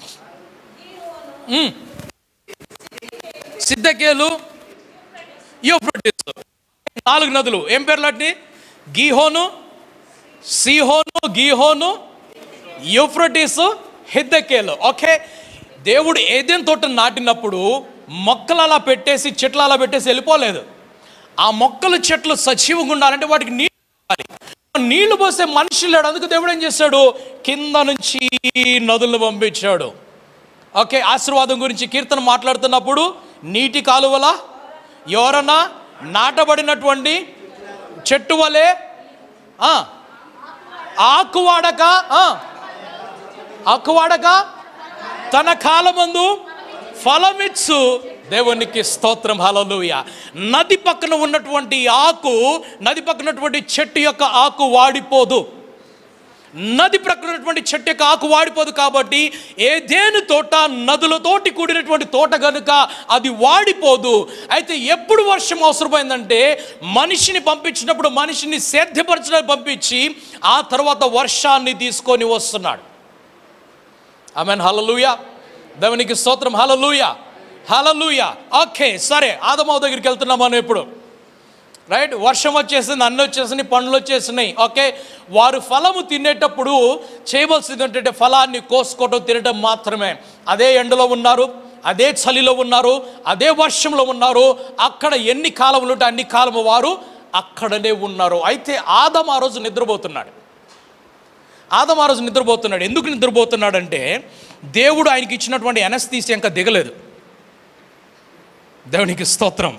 ఉమ్. సిద్ధకేలు యూఫ్రటిస్ నాలుగు నదులు ఏం పేర్లు వాటిని Gihon Sihon Gihon Euphrates Hiddekel okay దేవుడు ఏదైనా తోట నాటినప్పుడు మొక్కలు అలా పెట్టేసి చెట్లు అలా పెట్టేసి వెళ్ళిపోలేదు ఆ మొక్కలు చెట్లు సజీవంగా ఉండాలంటే వాటికి నీళ్ళు ఇవ్వాలి. నీళ్లు పోసే మనిషి లేడు అందుకు దేవుడు ఏం చేశాడు కింద నుంచి నదులను పంపించాడు ఓకే ఆశీర్వాదం గురించి కీర్తన మాట్లాడుతున్నప్పుడు నీటి కాలువల ఎవరన్నా నాటబడినటువంటి చెట్టు వలె ఆ, ఆకువాడక ఆ, ఆకువాడక తన కాలమందు ఫలమిచ్చు దేవునికి స్తోత్రం హలలుయ నది పక్కన ఉన్నటువంటి ఆకు నది పక్కన ఉన్నటువంటి చెట్టు యొక్క ఆకు వాడిపోదు నది ప్రక్కన ఉన్నటువంటి చెట్టు యొక్క ఆకు వాడిపోదు కాబట్టి ఏదేను తోట నదులతోటి కూడినటువంటి తోట గనుక అది వాడిపోదు అయితే ఎప్పుడు వర్షం అవసరమైందంటే మనిషిని పంపించినప్పుడు మనిషిని సేద్యపరచడానికి పంపించి ఆ తర్వాత వర్షాన్ని తీసుకొని వస్తున్నాడు ఆమెన్ హలలుయ దేవునికి స్తోత్రం హలలుయ హలలుయ ఓకే సరే ఆదమావు దగ్గరికి వెళ్తున్నాం మనం ఇప్పుడు రైట్ వర్షం వచ్చేసింది అన్నీ వచ్చేసినాయి పండ్లు వచ్చేసినాయి ఓకే వారు ఫలము తినేటప్పుడు చేయవలసింది ఏంటంటే ఫలాన్ని కోసుకోవటం తినటం మాత్రమే అదే ఎండలో ఉన్నారు అదే చలిలో ఉన్నారు అదే వర్షంలో ఉన్నారు అక్కడ ఎన్ని కాలములు ఉంటే అన్ని కాలము వారు అక్కడనే ఉన్నారు అయితే ఆదం ఆ రోజు నిద్రపోతున్నాడు ఆదం ఆ రోజు నిద్రపోతున్నాడు ఎందుకు నిద్రపోతున్నాడంటే దేవుడు ఆయనకి ఇచ్చినటువంటి ఎనస్తీసి ఇంకా దిగలేదు దేవునికి స్తోత్రం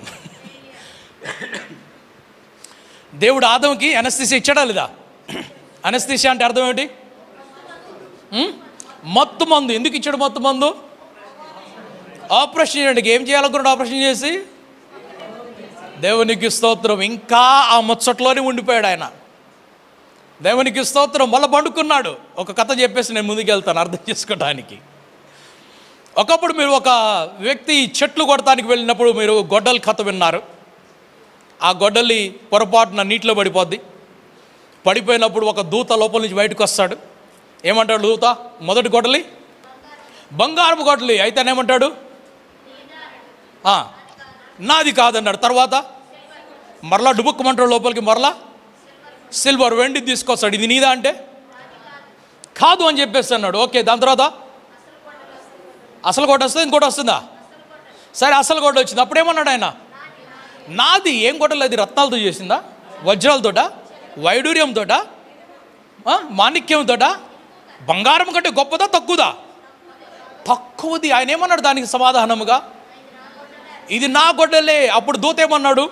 దేవుడు ఆదంకి అనస్థిసి ఇచ్చాడా లేదా అనస్థిసి అంటే అర్థం ఏమిటి ఉం? మత్తు మందు ఎందుకు ఇచ్చాడు మత్తు మందు ఆపరేషన్ చేయడానికి ఏం చేయాలనుకున్నాడు ఆపరేషన్ చేసి దేవునికి స్తోత్రం ఇంకా ఆ ముచ్చట్లోనే ఉండిపోయాడు ఆయన దేవునికి స్తోత్రం మళ్ళీ పండుకున్నాడు ఒక కథ చెప్పేసి నేను ముందుకు వెళ్తాను అర్థం చేసుకోవడానికి ఒకప్పుడు మీరు ఒక వ్యక్తి చెట్లు కొడటానికి వెళ్ళినప్పుడు మీరు గొడ్డల కథ విన్నారు ఆ గొడ్డలి పొరపాటున నీటిలో పడిపోద్ది పడిపోయినప్పుడు ఒక దూత లోపల నుంచి బయటకు వస్తాడు ఏమంటాడు దూత మొదటి గొడ్డలి బంగారపు గొడ్డలి అయితే ఏమంటాడు "ఆ, నాది కాదన్నాడు తర్వాత మరలా డుబుక్కుమంటాడు లోపలికి మరలా సిల్వర్ వెండి తీసుకొస్తాడు ఇది నీదా అంటే కాదు అని చెప్పేసి అన్నాడు ఓకే దాని తర్వాత అసలు గొడ్డ వస్తుంది ఇంకోటి వస్తుందా సరే అసలు గొడ్డ వచ్చింది అప్పుడేమన్నాడు ఆయన నాది ఏం గొడ్డలు అది రత్నాలతో చేసిందా వజ్రాలతోట వైడూర్యంతోట ఆ, మాణిక్యంతోట బంగారం కంటే గొప్పదా తక్కువదా తక్కువది ఆయన ఏమన్నాడు దానికి సమాధానముగా ఇది నా గొడ్డలే అప్పుడు దూత ఏమన్నాడు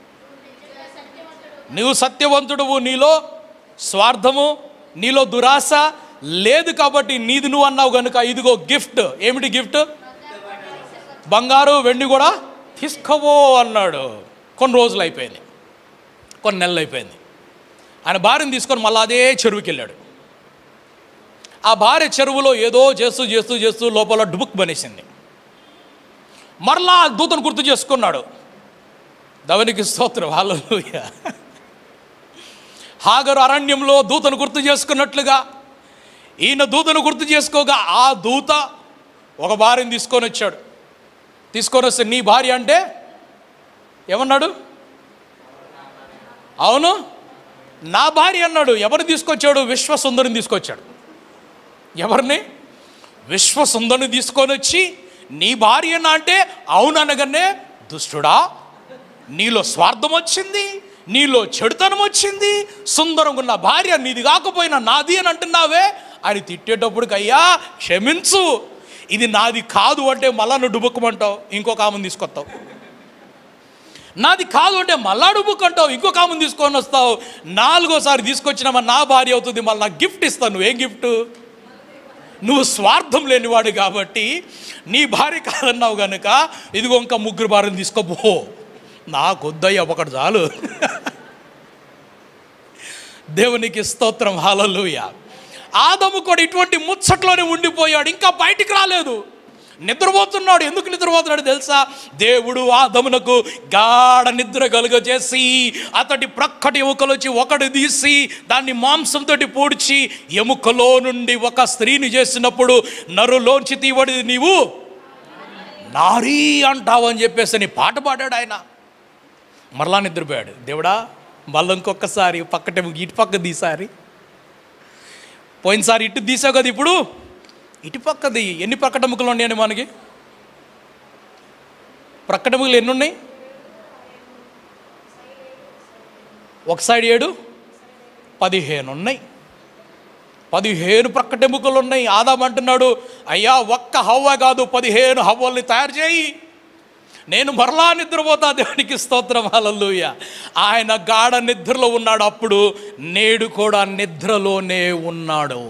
నువ్వు సత్యవంతుడువు నీలో స్వార్థము నీలో దురాశ లేదు కాబట్టి నీది నువ్వు అన్నావు కనుక ఇదిగో గిఫ్ట్ ఏమిటి గిఫ్ట్ బంగారు వెండి కూడా తీసుకోవో అన్నాడు కొన్ని రోజులు అయిపోయింది కొన్ని నెలలు అయిపోయింది ఆయన భార్యను తీసుకొని మళ్ళీ అదే చెరువుకి వెళ్ళాడు ఆ భార్య చెరువులో ఏదో చేస్తూ చేస్తూ చేస్తూ లోపల డుబుక్ బనేసింది మరలా ఆ దూతను గుర్తు చేసుకున్నాడు దవనికి స్తోత్రం హల్లెలూయా హాగరు అరణ్యంలో దూతను గుర్తు చేసుకున్నట్లుగా ఈయన దూతను గుర్తు చేసుకోగా ఆ దూత ఒక భార్యను తీసుకొని వచ్చాడు తీసుకొని వస్తే నీ భార్య అంటే ఏమన్నాడు అవును నా భార్య అన్నాడు ఎవరు తీసుకొచ్చాడు విశ్వసుందరిని తీసుకొచ్చాడు ఎవరిని విశ్వసుందరిని తీసుకొని వచ్చి నీ భార్య అంటే అవును అనగానే దుష్టుడా నీలో స్వార్థం వచ్చింది నీలో చెడుతనం వచ్చింది సుందరంగా ఉన్న భార్య నీది కాకపోయినా నాది అని అంటున్నావే అని తిట్టేటప్పటికి అయ్యా క్షమించు ఇది నాది కాదు అంటే మళ్ళా నువ్వు డుబుక్కమంటావు ఇంకొక ఆమెను తీసుకొస్తావు నాది కాదు అంటే మళ్ళా డుబుక్కంటావు ఇంకొక ఆమెను తీసుకొని వస్తావు నాలుగోసారి తీసుకొచ్చినామా నా భార్య అవుతుంది మళ్ళీ నాకు గిఫ్ట్ ఇస్తాను నువ్వేం గిఫ్ట్ నువ్వు స్వార్థం లేనివాడు కాబట్టి నీ భార్య కాదన్నావు గనుక ఇదిగో ఇంకా ముగ్గురు భార్యను తీసుకోపో నాకొద్దయ్య ఒకటి చాలు దేవునికి స్తోత్రం హల్లెలూయ ఆదము కూడా ఇటువంటి ముచ్చట్లోనే ఉండిపోయాడు ఇంకా బయటికి రాలేదు నిద్రపోతున్నాడు ఎందుకు నిద్రపోతున్నాడు తెలుసా దేవుడు ఆదమునకు గాఢ నిద్ర కలుగజేసి అతడి ప్రక్కటి ఎముకలు వచ్చి ఒకటి తీసి దాన్ని మాంసంతో పూడ్చి ఎముకలో నుండి ఒక స్త్రీని చేసినప్పుడు నరులోంచి తీవడి నీవు నారీ అంటావు అని చెప్పేసి అని పాట పాడాడు ఆయన మరలా నిద్రపోయాడు దేవుడా మళ్ళీ ఇంకొకసారి పక్కట ఇటు పక్క తీసారి పోయినసారి ఇటు తీసావు కదా ఇప్పుడు ఇటు పక్కది ఎన్ని ప్రక్కటముకలు ఉన్నాయండి మనకి ప్రక్కటముకలు ఎన్ని ఉన్నాయి ఒక సైడ్ ఏడు పదిహేను ఉన్నాయి పదిహేను ప్రక్కటెముకలు ఉన్నాయి ఆదాం అంటున్నాడు అయ్యా ఒక్క హవ్వ కాదు పదిహేను హవ్వల్ని తయారు చేయి నేను మరలా నిద్రపోతా దేవునికి స్తోత్రం హల్లెలూయ ఆయన గాఢ నిద్రలో ఉన్నాడు అప్పుడు నేడు కూడా నిద్రలోనే ఉన్నాడు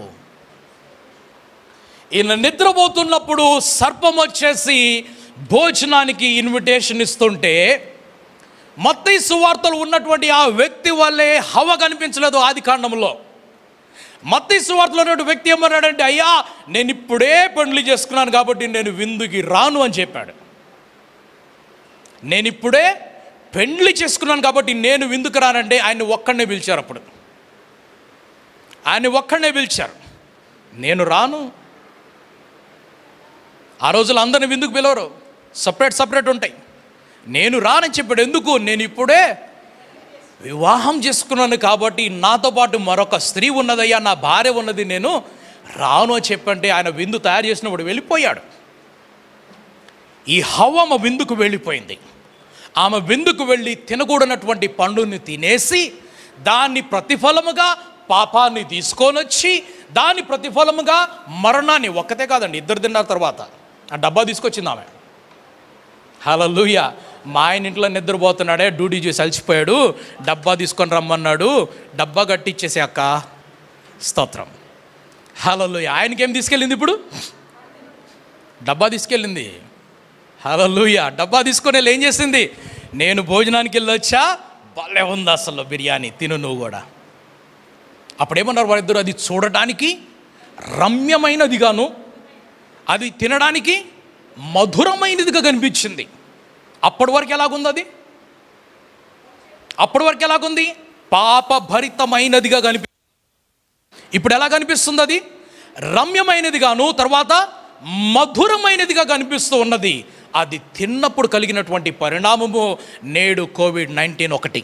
ఈయన నిద్రపోతున్నప్పుడు సర్పం వచ్చేసి భోజనానికి ఇన్విటేషన్ ఇస్తుంటే మత్తయి సువార్తలు ఉన్నటువంటి ఆ వ్యక్తి వల్లే హవ కనిపించలేదు ఆది కాండంలో మత్తయి సువార్తలో ఉన్నటువంటి వ్యక్తి ఏమన్నాడంటే అయ్యా నేను ఇప్పుడే పెండ్లి చేసుకున్నాను కాబట్టి నేను విందుకి రాను అని చెప్పాడు నేను ఇప్పుడే పెండ్లి చేసుకున్నాను కాబట్టి నేను విందుకు రానంటే ఆయన్ని ఒక్కడనే పిలిచారు అప్పుడు ఆయన్ని ఒక్కడనే పిలిచారు నేను రాను ఆ రోజులు అందరిని విందుకు పిలవరు సపరేట్ సపరేట్ ఉంటాయి నేను రానని చెప్పాడు ఎందుకు నేను ఇప్పుడే వివాహం చేసుకున్నాను కాబట్టి నాతో పాటు మరొక స్త్రీ ఉన్నదయ్యా నా భార్య ఉన్నది నేను రాను అని చెప్పంటే ఆయన విందు తయారు చేసినప్పుడు వెళ్ళిపోయాడు ఈ హవ్వమ్మ విందుకు వెళ్ళిపోయింది ఆమె విందుకు వెళ్ళి తినకూడనటువంటి పండుని తినేసి దాన్ని ప్రతిఫలముగా పాపాన్ని తీసుకొని వచ్చి దాని ప్రతిఫలముగా మరణాన్ని ఒక్కతే కాదండి ఇద్దరు తిన్నారు తర్వాత ఆ డబ్బా తీసుకొచ్చింది ఆమె హలలుయ మా ఆయన ఇంట్లో నిద్రపోతున్నాడే డ్యూటీ చేసి అలసిపోయాడు డబ్బా తీసుకొని రమ్మన్నాడు డబ్బా కట్టిచ్చేసి అక్క స్తోత్రం హలలుయ ఆయనకేం తీసుకెళ్ళింది ఇప్పుడు డబ్బా తీసుకెళ్ళింది హలలుయ డబ్బా తీసుకొని వెళ్ళి ఏం చేసింది నేను భోజనానికి వెళ్ళొచ్చా భలే ఉంది అసలు బిర్యానీ తిను నువ్వు కూడా అప్పుడేమన్నారు వారిద్దరు అది చూడటానికి రమ్యమైనదిగాను అది తినడానికి మధురమైనదిగా కనిపించింది అప్పటి వరకు ఎలాగుంది అది అప్పటి వరకు ఎలాగుంది పాపభరితమైనదిగా కనిపి ఇప్పుడు ఎలా కనిపిస్తుంది అది రమ్యమైనదిగాను తర్వాత మధురమైనదిగా కనిపిస్తూ ఉన్నది అది తిన్నప్పుడు కలిగినటువంటి పరిణామము నేడు కోవిడ్ నైన్టీన్ ఒకటి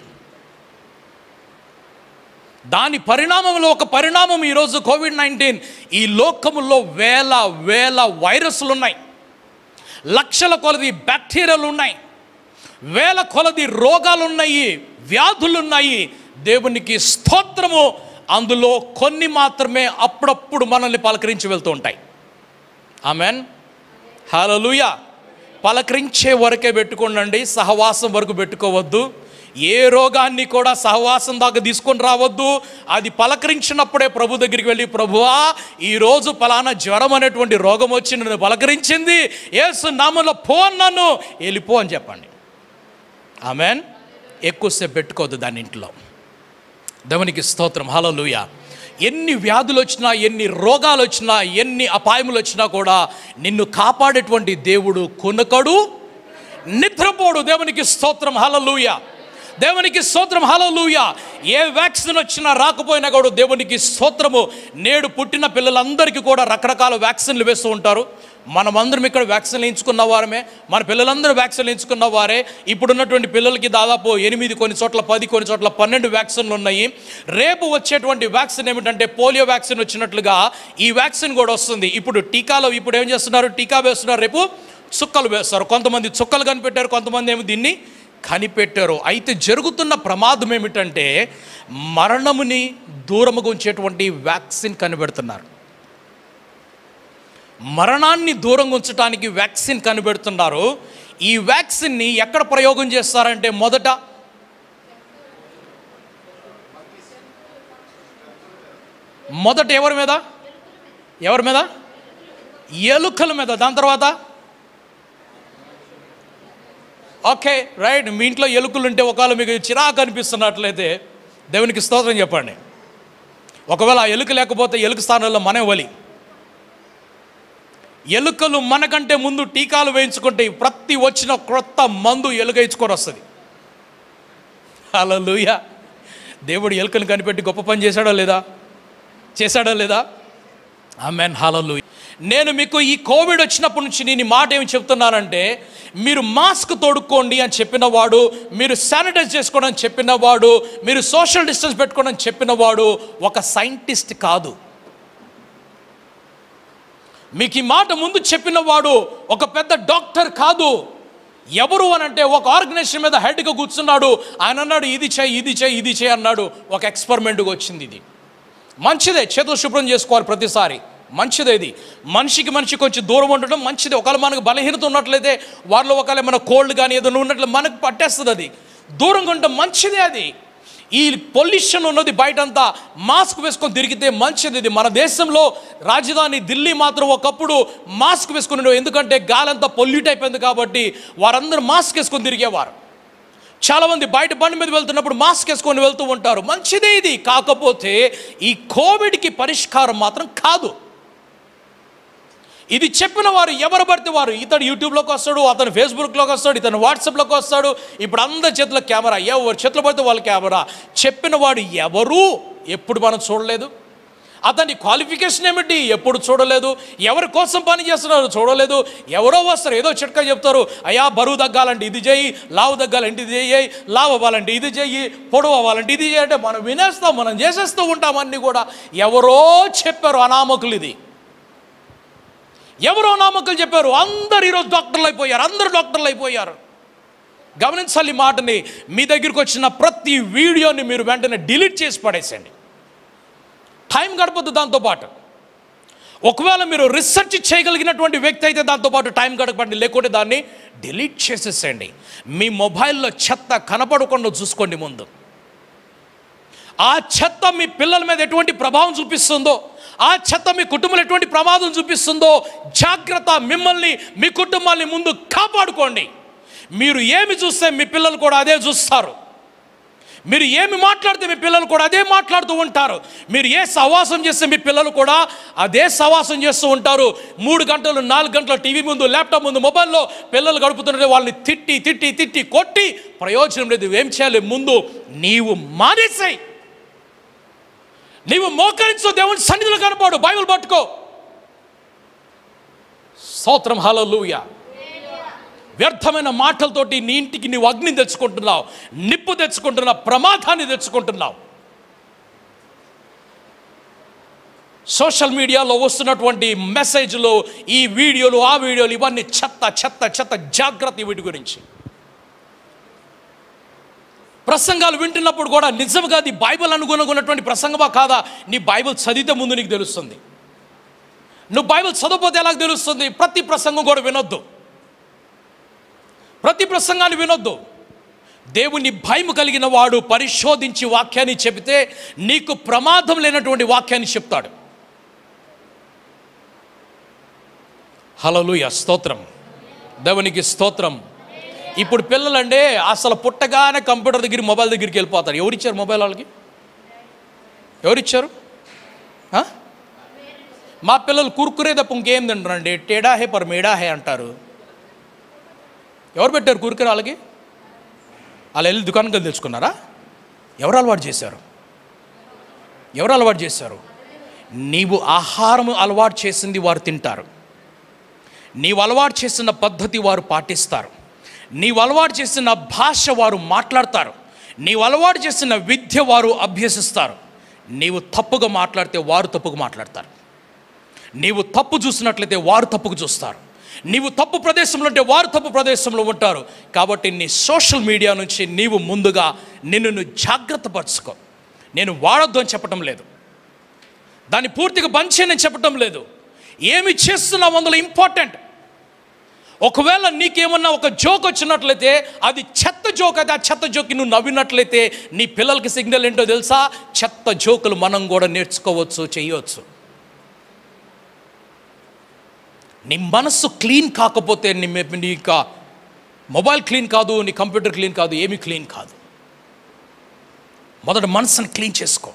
దాని పరిణామంలో ఒక పరిణామం ఈరోజు కోవిడ్ నైన్టీన్ ఈ లోకములో వేల వేల వైరస్లు ఉన్నాయి లక్షల కొలది బ్యాక్టీరియాలు ఉన్నాయి వేల కొలది రోగాలు ఉన్నాయి వ్యాధులు ఉన్నాయి దేవునికి స్తోత్రము అందులో కొన్ని మాత్రమే అప్పుడప్పుడు మనల్ని పలకరించి వెళ్తూ ఉంటాయి ఆమెన్ హలలుయ పలకరించే వరకే పెట్టుకోండి సహవాసం వరకు పెట్టుకోవద్దు ఏ రోగాన్ని కూడా సహవాసం దాకా తీసుకొని రావద్దు అది పలకరించినప్పుడే ప్రభు దగ్గరికి వెళ్ళి ప్రభువా ఈరోజు పలానా జ్వరం అనేటువంటి రోగం వచ్చి నన్ను పలకరించింది ఏసు నామంలో పో నన్ను వెళ్ళిపో అని చెప్పండి ఆమెన్ ఎక్కువసేపు పెట్టుకోవద్దు దాని ఇంట్లో దేవునికి స్తోత్రం హలలుయ ఎన్ని వ్యాధులు వచ్చినా ఎన్ని రోగాలు వచ్చినా ఎన్ని అపాయములు వచ్చినా కూడా నిన్ను కాపాడేటువంటి దేవుడు కొనకడు నిద్రపోడు దేవునికి స్తోత్రం హలలుయ దేవునికి స్తోత్రం హలలుయ ఏ వ్యాక్సిన్ వచ్చినా రాకపోయినా కూడా దేవునికి స్తోత్రము నేడు పుట్టిన పిల్లలందరికీ కూడా రకరకాల వ్యాక్సిన్లు వేస్తూ ఉంటారు మనమందరం ఇక్కడ వ్యాక్సిన్ వేయించుకున్న వారమే మన పిల్లలందరూ వ్యాక్సిన్ వేయించుకున్న వారే ఇప్పుడున్నటువంటి పిల్లలకి దాదాపు ఎనిమిది కొన్ని చోట్ల పది కొన్ని చోట్ల పన్నెండు వ్యాక్సిన్లు ఉన్నాయి రేపు వచ్చేటువంటి వ్యాక్సిన్ ఏమిటంటే పోలియో వ్యాక్సిన్ వచ్చినట్లుగా ఈ వ్యాక్సిన్ కూడా వస్తుంది ఇప్పుడు టీకాలో ఇప్పుడు ఏం చేస్తున్నారు టీకా వేస్తున్నారు రేపు చుక్కలు వేస్తారు కొంతమంది చుక్కలు కనిపెట్టారు కొంతమంది ఏమో దీన్ని కనిపెట్టారు అయితే జరుగుతున్న ప్రమాదం ఏమిటంటే మరణముని దూరముగా ఉంచేటువంటి వ్యాక్సిన్ కనిపెడుతున్నారు మరణాన్ని దూరంగా ఉంచడానికి వ్యాక్సిన్ కనిపెడుతున్నారు ఈ వ్యాక్సిన్ని ఎక్కడ ప్రయోగం చేస్తారంటే మొదట మొదట ఎవరి మీద ఎవరి మీద ఎలుకల మీద దాని తర్వాత ఓకే రైట్ మీ ఇంట్లో ఎలుకలు ఉంటే ఒకవేళ మీకు చిరాకు అనిపిస్తున్నట్లయితే దేవునికి స్తోత్రం చెప్పండి ఒకవేళ ఆ ఎలుక లేకపోతే ఎలుక స్థానంలో మన వలి ఎలుకలు మనకంటే ముందు టీకాలు వేయించుకుంటే ప్రతి వచ్చిన క్రొత్త మందు ఎలుక ఇచ్చుకొని వస్తుంది హల్లెలూయా దేవుడు ఎలుకను కనిపెట్టి గొప్ప పని చేశాడా లేదా చేశాడా లేదా ఆమెన్ హలలు నేను మీకు ఈ కోవిడ్ వచ్చినప్పటి నుంచి నేను ఈ మాట ఏమి చెప్తున్నానంటే మీరు మాస్క్ తొడుక్కోండి అని చెప్పినవాడు మీరు శానిటైజ్ చేసుకోవడం అని చెప్పినవాడు మీరు సోషల్ డిస్టెన్స్ పెట్టుకోవడం అని చెప్పినవాడు ఒక సైంటిస్ట్ కాదు మీకు ఈ మాట ముందు చెప్పినవాడు ఒక పెద్ద డాక్టర్ కాదు ఎవరు అని అంటే ఒక ఆర్గనైజేషన్ మీద హెడ్గా కూర్చున్నాడు ఆయన అన్నాడు ఇది చేయి ఇది చేయి ఇది చేయి అన్నాడు ఒక ఎక్స్పెరిమెంట్గా వచ్చింది ఇది మంచిదే చేతులు శుభ్రం చేసుకోవాలి ప్రతిసారి మంచిదే ఇది మనిషికి మనిషి కొంచెం దూరం ఉండడం మంచిదే ఒకవేళ మనకు బలహీనత ఉన్నట్లయితే వారిలో ఒకవేళ మన కోల్డ్ కానీ ఏదైనా ఉన్నట్లు మనకు పట్టేస్తుంది అది దూరంగా ఉండడం మంచిదే అది ఈ పొల్యూషన్ ఉన్నది బయటంతా మాస్క్ వేసుకొని తిరిగితే మంచిది ఇది మన దేశంలో రాజధాని ఢిల్లీ మాత్రం ఒకప్పుడు మాస్క్ వేసుకుని ఉండేవారు. ఎందుకంటే గాలంతా పొల్యూట్ అయిపోయింది కాబట్టి వారందరూ మాస్క్ వేసుకొని తిరిగేవారు చాలామంది బయట బండి మీద వెళ్తున్నప్పుడు మాస్క్ వేసుకొని వెళ్తూ ఉంటారు మంచిదే ఇది కాకపోతే ఈ కోవిడ్కి పరిష్కారం మాత్రం కాదు ఇది చెప్పిన వారు ఎవరు పడితే వారు ఇతడు యూట్యూబ్లోకి వస్తాడు అతను ఫేస్బుక్లోకి వస్తాడు ఇతను వాట్సాప్లోకి వస్తాడు ఇప్పుడు అందరి చేతిలో కెమెరా ఎవరు చేతిలో పడితే వాళ్ళ కెమెరా చెప్పిన వాడు ఎవరు ఎప్పుడు మనం చూడలేదు అతని క్వాలిఫికేషన్ ఏమిటి ఎప్పుడు చూడలేదు ఎవరి కోసం పని చేస్తున్నారు చూడలేదు ఎవరో వస్తారు ఏదో చిట్కా చెప్తారు అయ్యా బరువు తగ్గాలంటే ఇది చేయి లావు తగ్గాలంటే ఇది చేయి లావు అవ్వాలంటే ఇది చెయ్యి పొడవు అవ్వాలంటే ఇది చేయి అంటే మనం వినేస్తాం మనం చేసేస్తూ ఉంటాం అన్నీ కూడా ఎవరో చెప్పారు అనామకులు ఇది ఎవరో నామకులు చెప్పారు అందరు ఈరోజు డాక్టర్లు అయిపోయారు అందరు డాక్టర్లు అయిపోయారు గమనించాలి ఈ మాటని మీ దగ్గరికి వచ్చిన ప్రతి వీడియోని మీరు వెంటనే డిలీట్ చేసి పడేసండి టైం గడపద్దు దాంతోపాటు ఒకవేళ మీరు రీసెర్చ్ చేయగలిగినటువంటి వ్యక్తి అయితే దాంతోపాటు టైం గడపండి లేకుంటే దాన్ని డిలీట్ చేసేసేయండి మీ మొబైల్లో చెత్త కనపడకుండా చూసుకోండి ముందు ఆ చెత్త మీ పిల్లల మీద ఎటువంటి ప్రభావం చూపిస్తుందో ఆ చెత్త మీ కుటుంబంలో ఎటువంటి ప్రమాదం చూపిస్తుందో జాగ్రత్త మిమ్మల్ని మీ కుటుంబాన్ని ముందు కాపాడుకోండి మీరు ఏమి చూస్తే మీ పిల్లలు కూడా అదే చూస్తారు మీరు ఏమి మాట్లాడితే మీ పిల్లలు కూడా అదే మాట్లాడుతూ ఉంటారు మీరు ఏ సవాసం చేస్తే మీ పిల్లలు కూడా అదే సవాసం చేస్తూ ఉంటారు మూడు గంటలు నాలుగు గంటలు టీవీ ముందు ల్యాప్టాప్ ముందు మొబైల్లో పిల్లలు గడుపుతుంటే వాళ్ళని తిట్టి తిట్టి తిట్టి కొట్టి ప్రయోజనం లేదు ఏం చేయాలి ముందు నీవు మానేసాయి నీవు మోకరించు దేవుని సన్నిధిలో కనపడు బైబిల్ పట్టుకో స్తోత్రం హల్లెలూయా వ్యర్థమైన మాటలతోటి నీ ఇంటికి నీవు అగ్ని తెచ్చుకుంటున్నావు నిప్పు తెచ్చుకుంటున్నావు ప్రమాదాన్ని తెచ్చుకుంటున్నావు సోషల్ మీడియాలో వస్తున్నటువంటి మెసేజ్లు ఈ వీడియోలు ఆ వీడియోలు ఇవన్నీ చెత్త చెత్త చెత్త జాగ్రత్త వీటి గురించి ప్రసంగాలు వింటున్నప్పుడు కూడా నిజంగా అది బైబిల్ అనుగుణంగా ఉన్నటువంటి ప్రసంగమా కాదా నీ బైబిల్ చదివితే ముందు నీకు తెలుస్తుంది నువ్వు బైబిల్ చదవకపోతే ఎలా తెలుస్తుంది ప్రతి ప్రసంగం కూడా వినొద్దు ప్రతి ప్రసంగాన్ని వినొద్దు దేవుని భయం కలిగిన వాడు పరిశోధించి వాక్యాన్ని చెబితే నీకు ప్రమాదం లేనటువంటి వాక్యాన్ని చెప్తాడు హలలుయ స్తోత్రం దేవునికి స్తోత్రం ఇప్పుడు పిల్లలంటే అసలు పుట్టగానే కంప్యూటర్ దగ్గర మొబైల్ దగ్గరికి వెళ్ళిపోతారు ఎవరిచ్చారు మొబైల్ వాళ్ళకి ఎవరిచ్చారు ఆ? మా పిల్లలు కుర్కురే తప్ప ఇంకేం తింటారండి టేడా హే పర్ మేడా హే అంటారు ఎవరు పెట్టారు కురికర వాళ్ళకి వాళ్ళు వెళ్ళి దుకాణం కలిసి తెచ్చుకున్నారా ఎవరు అలవాటు చేశారు ఎవరు అలవాటు చేశారు నీవు ఆహారం అలవాటు చేసింది వారు తింటారు నీవు అలవాటు చేసిన పద్ధతి వారు పాటిస్తారు నీవు అలవాటు చేసిన భాష వారు మాట్లాడతారు నీవు అలవాటు చేసిన విద్య వారు అభ్యసిస్తారు నీవు తప్పుగా మాట్లాడితే వారు తప్పుగా మాట్లాడతారు నీవు తప్పు చూసినట్లయితే వారు తప్పుకు చూస్తారు నీవు తప్పు ప్రదేశంలో ఉంటే వారు తప్పు ప్రదేశంలో ఉంటారు కాబట్టి నీ సోషల్ మీడియా నుంచి నీవు ముందుగా నిన్ను నువ్వు జాగ్రత్త పరచుకో నేను వాడొద్దు అని చెప్పటం లేదు దాన్ని పూర్తిగా బంద్ చేయని చెప్పటం లేదు ఏమి చేస్తున్నావు అందులో ఇంపార్టెంట్ ఒకవేళ నీకేమన్నా ఒక జోక్ వచ్చినట్లయితే అది చెత్త జోక్ అయితే ఆ చెత్త జోక్కి నువ్వు నవ్వినట్లయితే నీ పిల్లలకి సిగ్నల్ ఏంటో తెలుసా చెత్త జోకులు మనం కూడా నేర్చుకోవచ్చు చేయవచ్చు నీ మనస్సు క్లీన్ కాకపోతే నీ మీ- నీ యొక్క మొబైల్ క్లీన్ కాదు నీ కంప్యూటర్ క్లీన్ కాదు ఏమీ క్లీన్ కాదు మొదట మనసుని క్లీన్ చేసుకో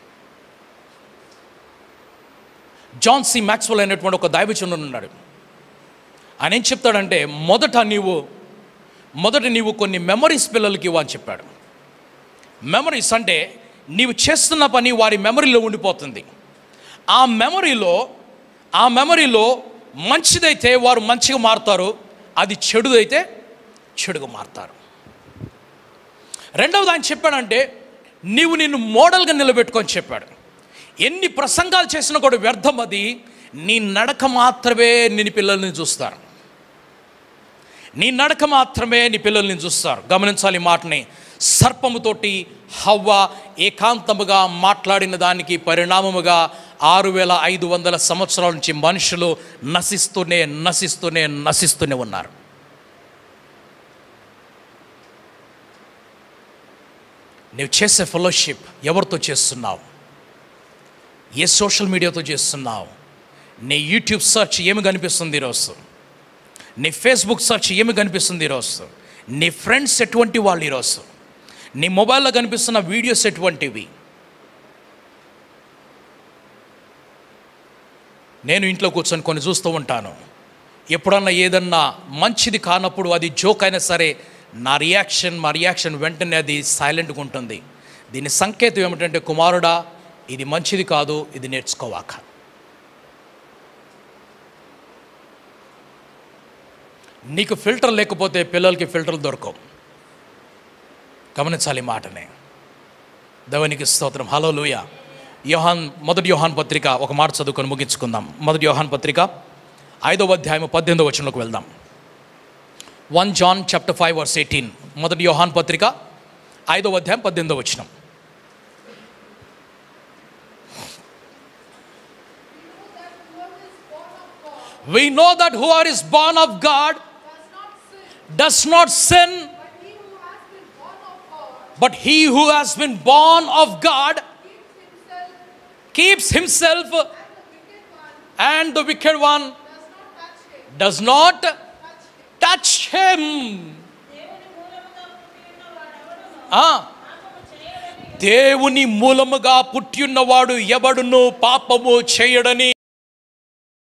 జాన్ సి మ్యాక్స్వెల్ అనేటువంటి ఒక దైవచనుడు ఉన్నాడు ఆయన ఏం చెప్తాడంటే మొదట నీవు మొదట నీవు కొన్ని మెమరీస్ పిల్లలకి ఇవ్వు అని చెప్పాడు మెమరీస్ అంటే నీవు చేస్తున్న పని వారి మెమరీలో ఉండిపోతుంది ఆ మెమరీలో ఆ మెమరీలో మంచిదైతే వారు మంచిగా మారుతారు అది చెడుదైతే చెడుగా మారుతారు రెండవది ఆయన చెప్పాడంటే నీవు నిన్ను మోడల్గా నిలబెట్టుకొని చెప్పాడు ఎన్ని ప్రసంగాలు చేసినా కూడా వ్యర్థం అది నీ నడక మాత్రమే నీ పిల్లల్ని చూస్తారు నీ నడక మాత్రమే నీ పిల్లల్ని చూస్తారు గమనించాలి ఈ మాటని సర్పముతోటి హవ్వ ఏకాంతముగా మాట్లాడిన దానికి పరిణామముగా ఆరు వేల ఐదు వందల సంవత్సరాల నుంచి మనుషులు నశిస్తూనే నశిస్తూనే నశిస్తూనే ఉన్నారు నువ్వు చేసే ఫెలోషిప్ ఎవరితో చేస్తున్నావు ఏ సోషల్ మీడియాతో చేస్తున్నావు నీ యూట్యూబ్ సెర్చ్ ఏమి కనిపిస్తుంది ఈరోజు నీ ఫేస్బుక్ సెర్చ్ ఏమి కనిపిస్తుంది ఈరోజు నీ ఫ్రెండ్స్ ఎటువంటి వాళ్ళు ఈరోజు నీ మొబైల్లో కనిపిస్తున్న వీడియోస్ ఎటువంటివి నేను ఇంట్లో కూర్చొని కొన్ని చూస్తూ ఉంటాను ఎప్పుడన్నా ఏదన్నా మంచిది కానప్పుడు అది జోక్ అయినా సరే నా రియాక్షన్ మా రియాక్షన్ వెంటనే అది సైలెంట్గా ఉంటుంది దీని సంకేతం ఏమిటంటే కుమారుడా ఇది మంచిది కాదు ఇది నేర్చుకోవాక నీకు ఫిల్టర్ లేకపోతే పిల్లలకి ఫిల్టర్లు దొరకవు గమనించాలి ఈ మాటనే దేవునికి స్తోత్రం హలో లూయ యోహాన్ మొదటి యోహాన్ పత్రిక ఒక మాట చదువుకొని ముగించుకుందాం మొదటి యోహాన్ పత్రిక ఐదవ అధ్యాయం పద్దెనిమిదవ వచనంలోకి వెళ్దాం one John chapter five verse eighteen మొదటి యోహాన్ పత్రిక ఐదవ అధ్యాయం పద్దెనిమిదవ వచనం We know that whoever is born of God does not sin, but he who has been born of God keeps himself, and the wicked one does not touch him. ఆ, దేవుని మూలముగా పుట్టియున్నవాడు ఎవడును పాపము చేయడని